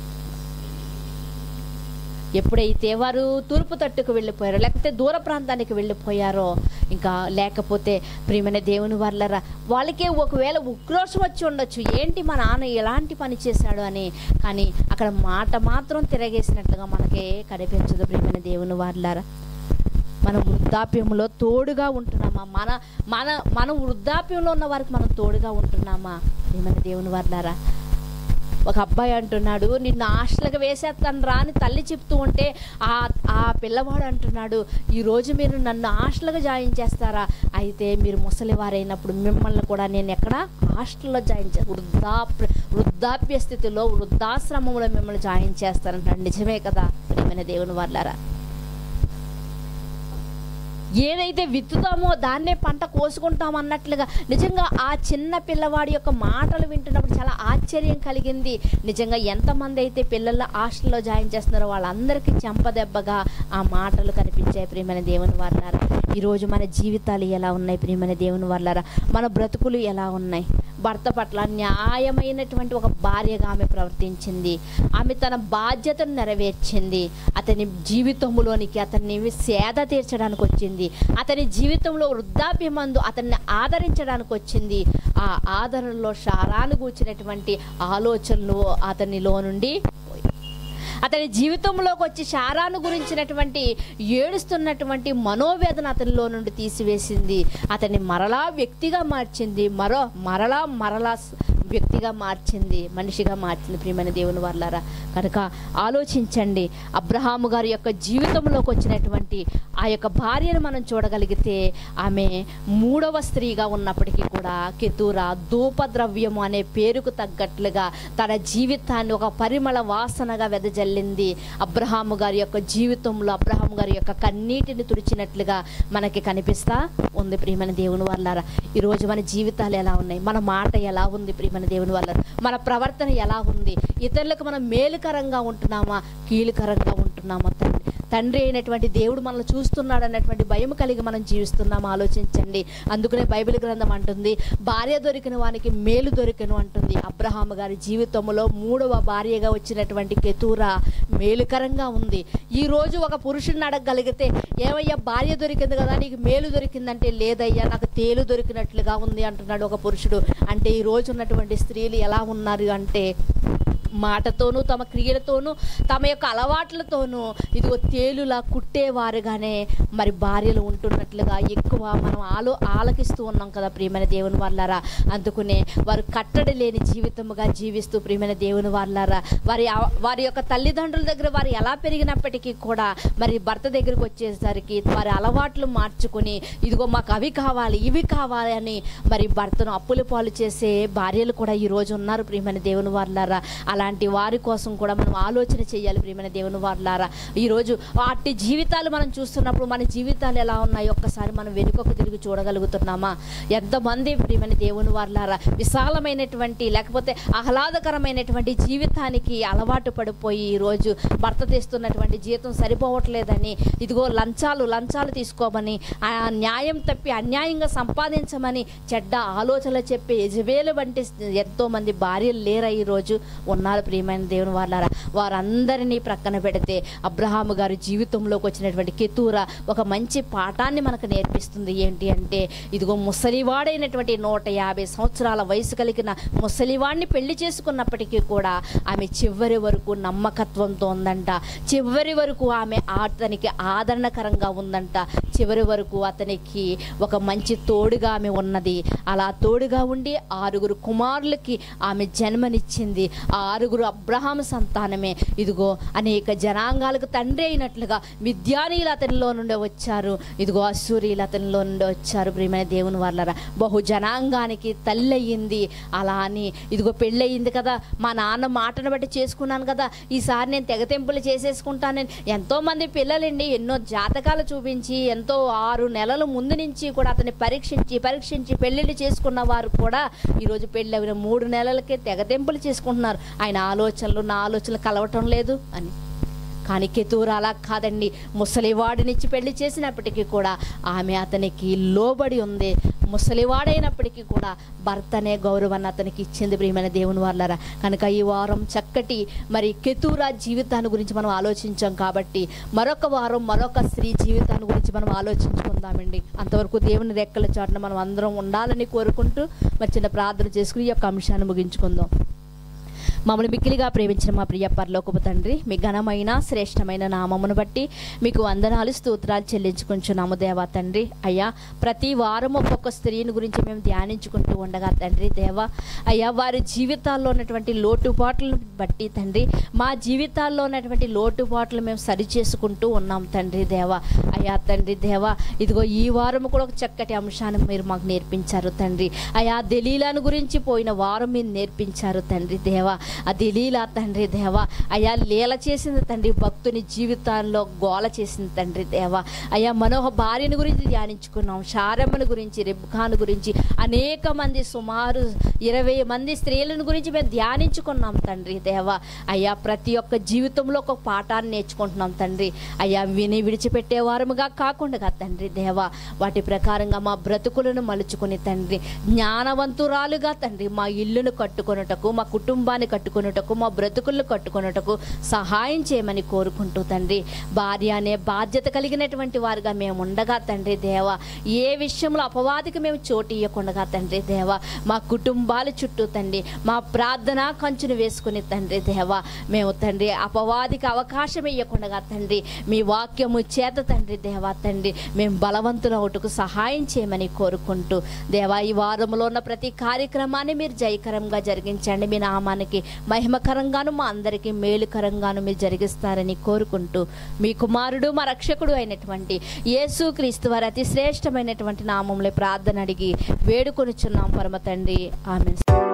ఎప్పుడైతే వారు తూర్పు తట్టుకు వెళ్ళిపోయారో లేకపోతే దూర ప్రాంతానికి వెళ్ళిపోయారో ఇంకా లేకపోతే ప్రియమైన దేవుని వాళ్ళరా వాళ్ళకే ఒకవేళ ఉక్రోషం వచ్చి ఉండొచ్చు ఏంటి మా నాన్న ఎలాంటి పని చేశాడు అని కానీ అక్కడ మాట మాత్రం తిరగేసినట్లుగా మనకే కనిపించదు ప్రియమైన దేవుని వాళ్ళారా మనం వృద్ధాప్యంలో తోడుగా ఉంటున్నామా మన మన మన వృద్ధాప్యంలో ఉన్న వారికి మనం తోడుగా ఉంటున్నామా ప్రియమైన దేవుని వాళ్ళారా ఒక అబ్బాయి అంటున్నాడు నిన్ను హాస్టల్కి వేసేస్తాను రా అని తల్లి చెప్తూ ఉంటే ఆ ఆ పిల్లవాడు అంటున్నాడు ఈరోజు మీరు నన్ను హాస్టల్గా జాయిన్ చేస్తారా అయితే మీరు ముసలివారైనప్పుడు మిమ్మల్ని కూడా నేను ఎక్కడ హాస్టల్లో జాయిన్ చే వృద్ధాప్య వృద్ధాప్య స్థితిలో వృద్ధాశ్రమంలో మిమ్మల్ని జాయిన్ చేస్తారంటాడు నిజమే కదా ప్రియమైన దేవుని వాళ్ళారా ఏదైతే విత్తుతామో దాన్నే పంట కోసుకుంటాం అన్నట్లుగా నిజంగా ఆ చిన్న పిల్లవాడి యొక్క మాటలు వింటున్నప్పుడు చాలా ఆశ్చర్యం కలిగింది నిజంగా ఎంతమంది అయితే పిల్లల హాస్టల్లో జాయిన్ చేస్తున్నారో వాళ్ళందరికీ చెంపదెబ్బగా ఆ మాటలు కనిపించాయి ప్రియమైన దేవుని వాళ్ళారా ఈరోజు మన జీవితాలు ఎలా ఉన్నాయి ప్రియమైన దేవుని వాళ్ళారా మన బ్రతుకులు ఎలా ఉన్నాయి భర్త పట్ల న్యాయమైనటువంటి ఒక భార్యగా ఆమె ప్రవర్తించింది ఆమె తన బాధ్యతను నెరవేర్చింది అతని జీవితంలోనికి అతన్ని సేద తీర్చడానికి వచ్చింది అతని జీవితంలో వృద్ధాప్యమందు అతన్ని ఆదరించడానికి వచ్చింది ఆ ఆదరణలో శారాను కూర్చున్నటువంటి ఆలోచనలు అతనిలో నుండి అతని జీవితంలోకి వచ్చి శారాను గురించినటువంటి ఏడుస్తున్నటువంటి మనోవేదన అతనిలో నుండి తీసివేసింది అతన్ని మరలా వ్యక్తిగా మార్చింది మరో మరలా మరలా స్- వ్యక్తిగా మార్చింది మనిషిగా మార్చింది ప్రియమైన దేవుని వాళ్ళారా కనుక ఆలోచించండి అబ్రహాము గారి యొక్క జీవితంలోకి వచ్చినటువంటి ఆ యొక్క భార్యను మనం చూడగలిగితే ఆమె మూడవ స్త్రీగా ఉన్నప్పటికీ కూడా కెతూరా ధూపద్రవ్యము అనే పేరుకు తగ్గట్లుగా తన జీవితాన్ని ఒక పరిమళ వాసనగా వెదజల్లింది అబ్రహాము గారి యొక్క జీవితంలో అబ్రహాము గారి యొక్క కన్నీటిని తుడిచినట్లుగా మనకి కనిపిస్తా ఉంది ప్రియమైన దేవుని వాళ్ళారా ఈరోజు మన జీవితాలు ఎలా ఉన్నాయి మన మాట ఎలా ఉంది ప్రియమైన దేవుని వాళ్ళ మన ప్రవర్తన ఎలా ఉంది ఇతరులకు మనం మేలుకరంగా ఉంటున్నామా కీలుకరంగా ఉంటున్నామా తండ్రి తండ్రి అయినటువంటి దేవుడు మనల్ని చూస్తున్నాడు అన్నటువంటి భయం కలిగి మనం జీవిస్తున్నాం ఆలోచించండి అందుకనే బైబిల్ గ్రంథం అంటుంది భార్య దొరికిన వానికి మేలు దొరికను అంటుంది అబ్రహాము గారి జీవితంలో మూడవ భార్యగా వచ్చినటువంటి కెతూరా మేలుకరంగా ఉంది ఈ రోజు ఒక పురుషుడిని అడగగలిగితే ఏమయ్యా భార్య దొరికింది కదా నీకు మేలు దొరికిందంటే లేదయ్యా నాకు తేలు దొరికినట్లుగా ఉంది అంటున్నాడు ఒక పురుషుడు అంటే ఈ రోజు ఉన్నటువంటి స్త్రీలు ఎలా ఉన్నారు అంటే మాటతోనూ తమ క్రియలతోనూ తమ యొక్క అలవాట్లతోనూ ఇదిగో తేలులా కుట్టేవారుగానే మరి భార్యలు ఉంటున్నట్లుగా ఎక్కువ మనం ఆలో ఆలకిస్తూ ఉన్నాం కదా ప్రియమైన దేవుని వాళ్ళారా అందుకునే వారు కట్టడి లేని జీవితముగా జీవిస్తూ ప్రియమైన దేవుని వాళ్ళారా వారి ఆ- వారి యొక్క తల్లిదండ్రుల దగ్గర వారు ఎలా పెరిగినప్పటికీ కూడా మరి భర్త దగ్గరికి వచ్చేసరికి వారి అలవాట్లు మార్చుకొని ఇదిగో మాకు అవి కావాలి ఇవి కావాలి అని మరి భర్తను అప్పుల పాలు చేసే భార్యలు కూడా ఈ రోజు ఉన్నారు ప్రియమైన దేవుని వాళ్ళారా అలాంటి వారి కోసం కూడా మనం ఆలోచన చేయాలి ప్రియమైన దేవుని వాళ్ళారా ఈరోజు వాటి జీవితాలు మనం చూస్తున్నప్పుడు మన జీవితాలు ఎలా ఉన్నాయి ఒక్కసారి మనం వెనుకకు తిరిగి చూడగలుగుతున్నామా ఎంతమంది ప్రియమైన దేవుని వాళ్ళారా విశాలమైనటువంటి లేకపోతే ఆహ్లాదకరమైనటువంటి జీవితానికి అలవాటు పడిపోయి ఈరోజు భర్త తెస్తున్నటువంటి జీతం సరిపోవట్లేదని ఇదిగో లంచాలు లంచాలు తీసుకోమని ఆ న్యాయం తప్పి అన్యాయంగా సంపాదించమని చెడ్డ ఆలోచనలు చెప్పే యజవేలు వంటి ఎంతో మంది భార్యలు లేరా ఈరోజు ఉన్నారు ప్రియమైన దేవుని వాళ్ళారా వారందరినీ ప్రక్కన పెడితే అబ్రహాము గారి జీవితంలోకి వచ్చినటువంటి కెతూర ఒక మంచి పాఠాన్ని మనకు నేర్పిస్తుంది ఏంటి అంటే ఇదిగో ముసలివాడైనటువంటి నూట యాభై సంవత్సరాల వయసు కలిగిన ముసలివాడిని పెళ్లి చేసుకున్నప్పటికీ కూడా ఆమె చివరి వరకు నమ్మకత్వంతో ఉందంట చివరి వరకు ఆమె అతనికి ఆదరణకరంగా ఉందంట చివరి వరకు అతనికి ఒక మంచి తోడుగా ఆమె ఉన్నది అలా తోడుగా ఉండి ఆరుగురు కుమారులకి ఆమె జన్మనిచ్చింది ఆ ఆరుగురు అబ్రహాం సంతానమే ఇదిగో అనేక జనాంగాలకు తండ్రి అయినట్లుగా విద్యానీయులు అతనిలో నుండి వచ్చారు ఇదిగో అసూరియులు అతనిలో నుండి వచ్చారు ప్రియమైన దేవుని వాళ్ళరా బహు జనాంగానికి తల్లి అయ్యింది అలా అని ఇదిగో పెళ్ళయింది కదా మా నాన్న మాటను బట్టి చేసుకున్నాను కదా ఈసారి నేను తెగతెంపులు చేసేసుకుంటానని ఎంతో మంది పిల్లలండి ఎన్నో జాతకాలు చూపించి ఎంతో ఆరు నెలల ముందు నుంచి కూడా అతన్ని పరీక్షించి పరీక్షించి పెళ్ళిళ్ళు చేసుకున్న వారు కూడా ఈరోజు పెళ్ళి అయిన మూడు నెలలకే తెగతెంపులు చేసుకుంటున్నారు ఆయన ఆలోచనలు నా ఆలోచనలు కలవటం లేదు అని కానీ కెతూరు అలా కాదండి ముసలివాడినిచ్చి పెళ్లి చేసినప్పటికీ కూడా ఆమె అతనికి లోబడి ఉంది ముసలివాడైనప్పటికీ కూడా భర్తనే గౌరవాన్ని అతనికి ఇచ్చింది ప్రియమైన దేవుని వాళ్ళరా కనుక ఈ వారం చక్కటి మరి కెతూరా జీవితాన్ని గురించి మనం ఆలోచించాం కాబట్టి మరొక వారం మరొక స్త్రీ జీవితాన్ని గురించి మనం ఆలోచించుకుందామండి అంతవరకు దేవుని రెక్కల చాటున మనం అందరం ఉండాలని కోరుకుంటూ మరి చిన్న ప్రార్థన చేసుకుని ఈ యొక్క అంశాన్ని ముగించుకుందాం మమ్మల్ని మిక్కిలిగా ప్రేమించిన మా ప్రియ పరలోకపు తండ్రి మీ ఘనమైన శ్రేష్టమైన నామమును బట్టి మీకు వందనాలు స్తోత్రాలు చెల్లించుకుంటున్నాము దేవా తండ్రి అయ్యా ప్రతి వారం ఒక్కొక్క స్త్రీని గురించి మేము ధ్యానించుకుంటూ ఉండగా తండ్రి దేవా అయ్యా వారి జీవితాల్లో ఉన్నటువంటి లోటుపాట్లను బట్టి తండ్రి మా జీవితాల్లో ఉన్నటువంటి లోటుపాట్లు మేము సరి చేసుకుంటూ ఉన్నాం తండ్రి దేవా అయ్యా తండ్రి దేవా ఇదిగో ఈ వారం కూడా ఒక చక్కటి అంశాన్ని మీరు మాకు నేర్పించారు తండ్రి అయ్యా దలీలాను గురించి పోయిన వారం మీరు నేర్పించారు తండ్రి దేవా ఆ దలీలా తండ్రి దేవా అయ్యా లీల చేసింది తండ్రి భక్తుని జీవితాల్లో గోల చేసింది తండ్రి దేవా అయ్యా మనోహ భార్యను గురించి ధ్యానించుకున్నాం శారమ్మను గురించి రెబ్ఖాన్ గురించి అనేక మంది సుమారు ఇరవై మంది స్త్రీలను గురించి మేము ధ్యానించుకున్నాం తండ్రి దేవా అయ్యా ప్రతి ఒక్క జీవితంలో ఒక పాఠాన్ని నేర్చుకుంటున్నాం తండ్రి అయ్యా విని విడిచిపెట్టే వారముగా కాకుండా తండ్రి దేవా వాటి ప్రకారంగా మా బ్రతుకులను మలుచుకుని తండ్రి జ్ఞానవంతురాలుగా తండ్రి మా ఇల్లును కట్టుకొనుటకు మా కుటుంబాన్ని కట్టుకొనుటకు మా బ్రతుకులను కట్టుకొనుటకు సహాయం చేయమని కోరుకుంటూ తండ్రి భార్య అనే బాధ్యత కలిగినటువంటి వారుగా మేము ఉండగా తండ్రి దేవా ఏ విషయంలో అపవాదికి మేము చోటు ఇవ్వకుండా తండ్రి దేవా మా కుటుంబాల చుట్టూ తండ్రి మా ప్రార్థన కంచును వేసుకుని తండ్రి దేవా మేము తండ్రి అపవాదికి అవకాశం ఇవ్వకుండా తండ్రి మీ వాక్యము చేత తండ్రి దేవా తండ్రి మేము బలవంతులవుటకు సహాయం చేయమని కోరుకుంటూ దేవా ఈ వారంలో ఉన్న ప్రతి కార్యక్రమాన్ని మీరు జయకరంగా జరిగించండి మీ నామానికి మహిమకరంగాను మా అందరికీ మేలుకరంగాను మీరు జరిగిస్తారని కోరుకుంటూ మీ కుమారుడు మా రక్షకుడు అయినటువంటి యేసు క్రీస్తు వారి అతి శ్రేష్టమైనటువంటి నామంలో ప్రార్థన అడిగి వేడుకొనిచున్నాం పరమ తండ్రి ఆమె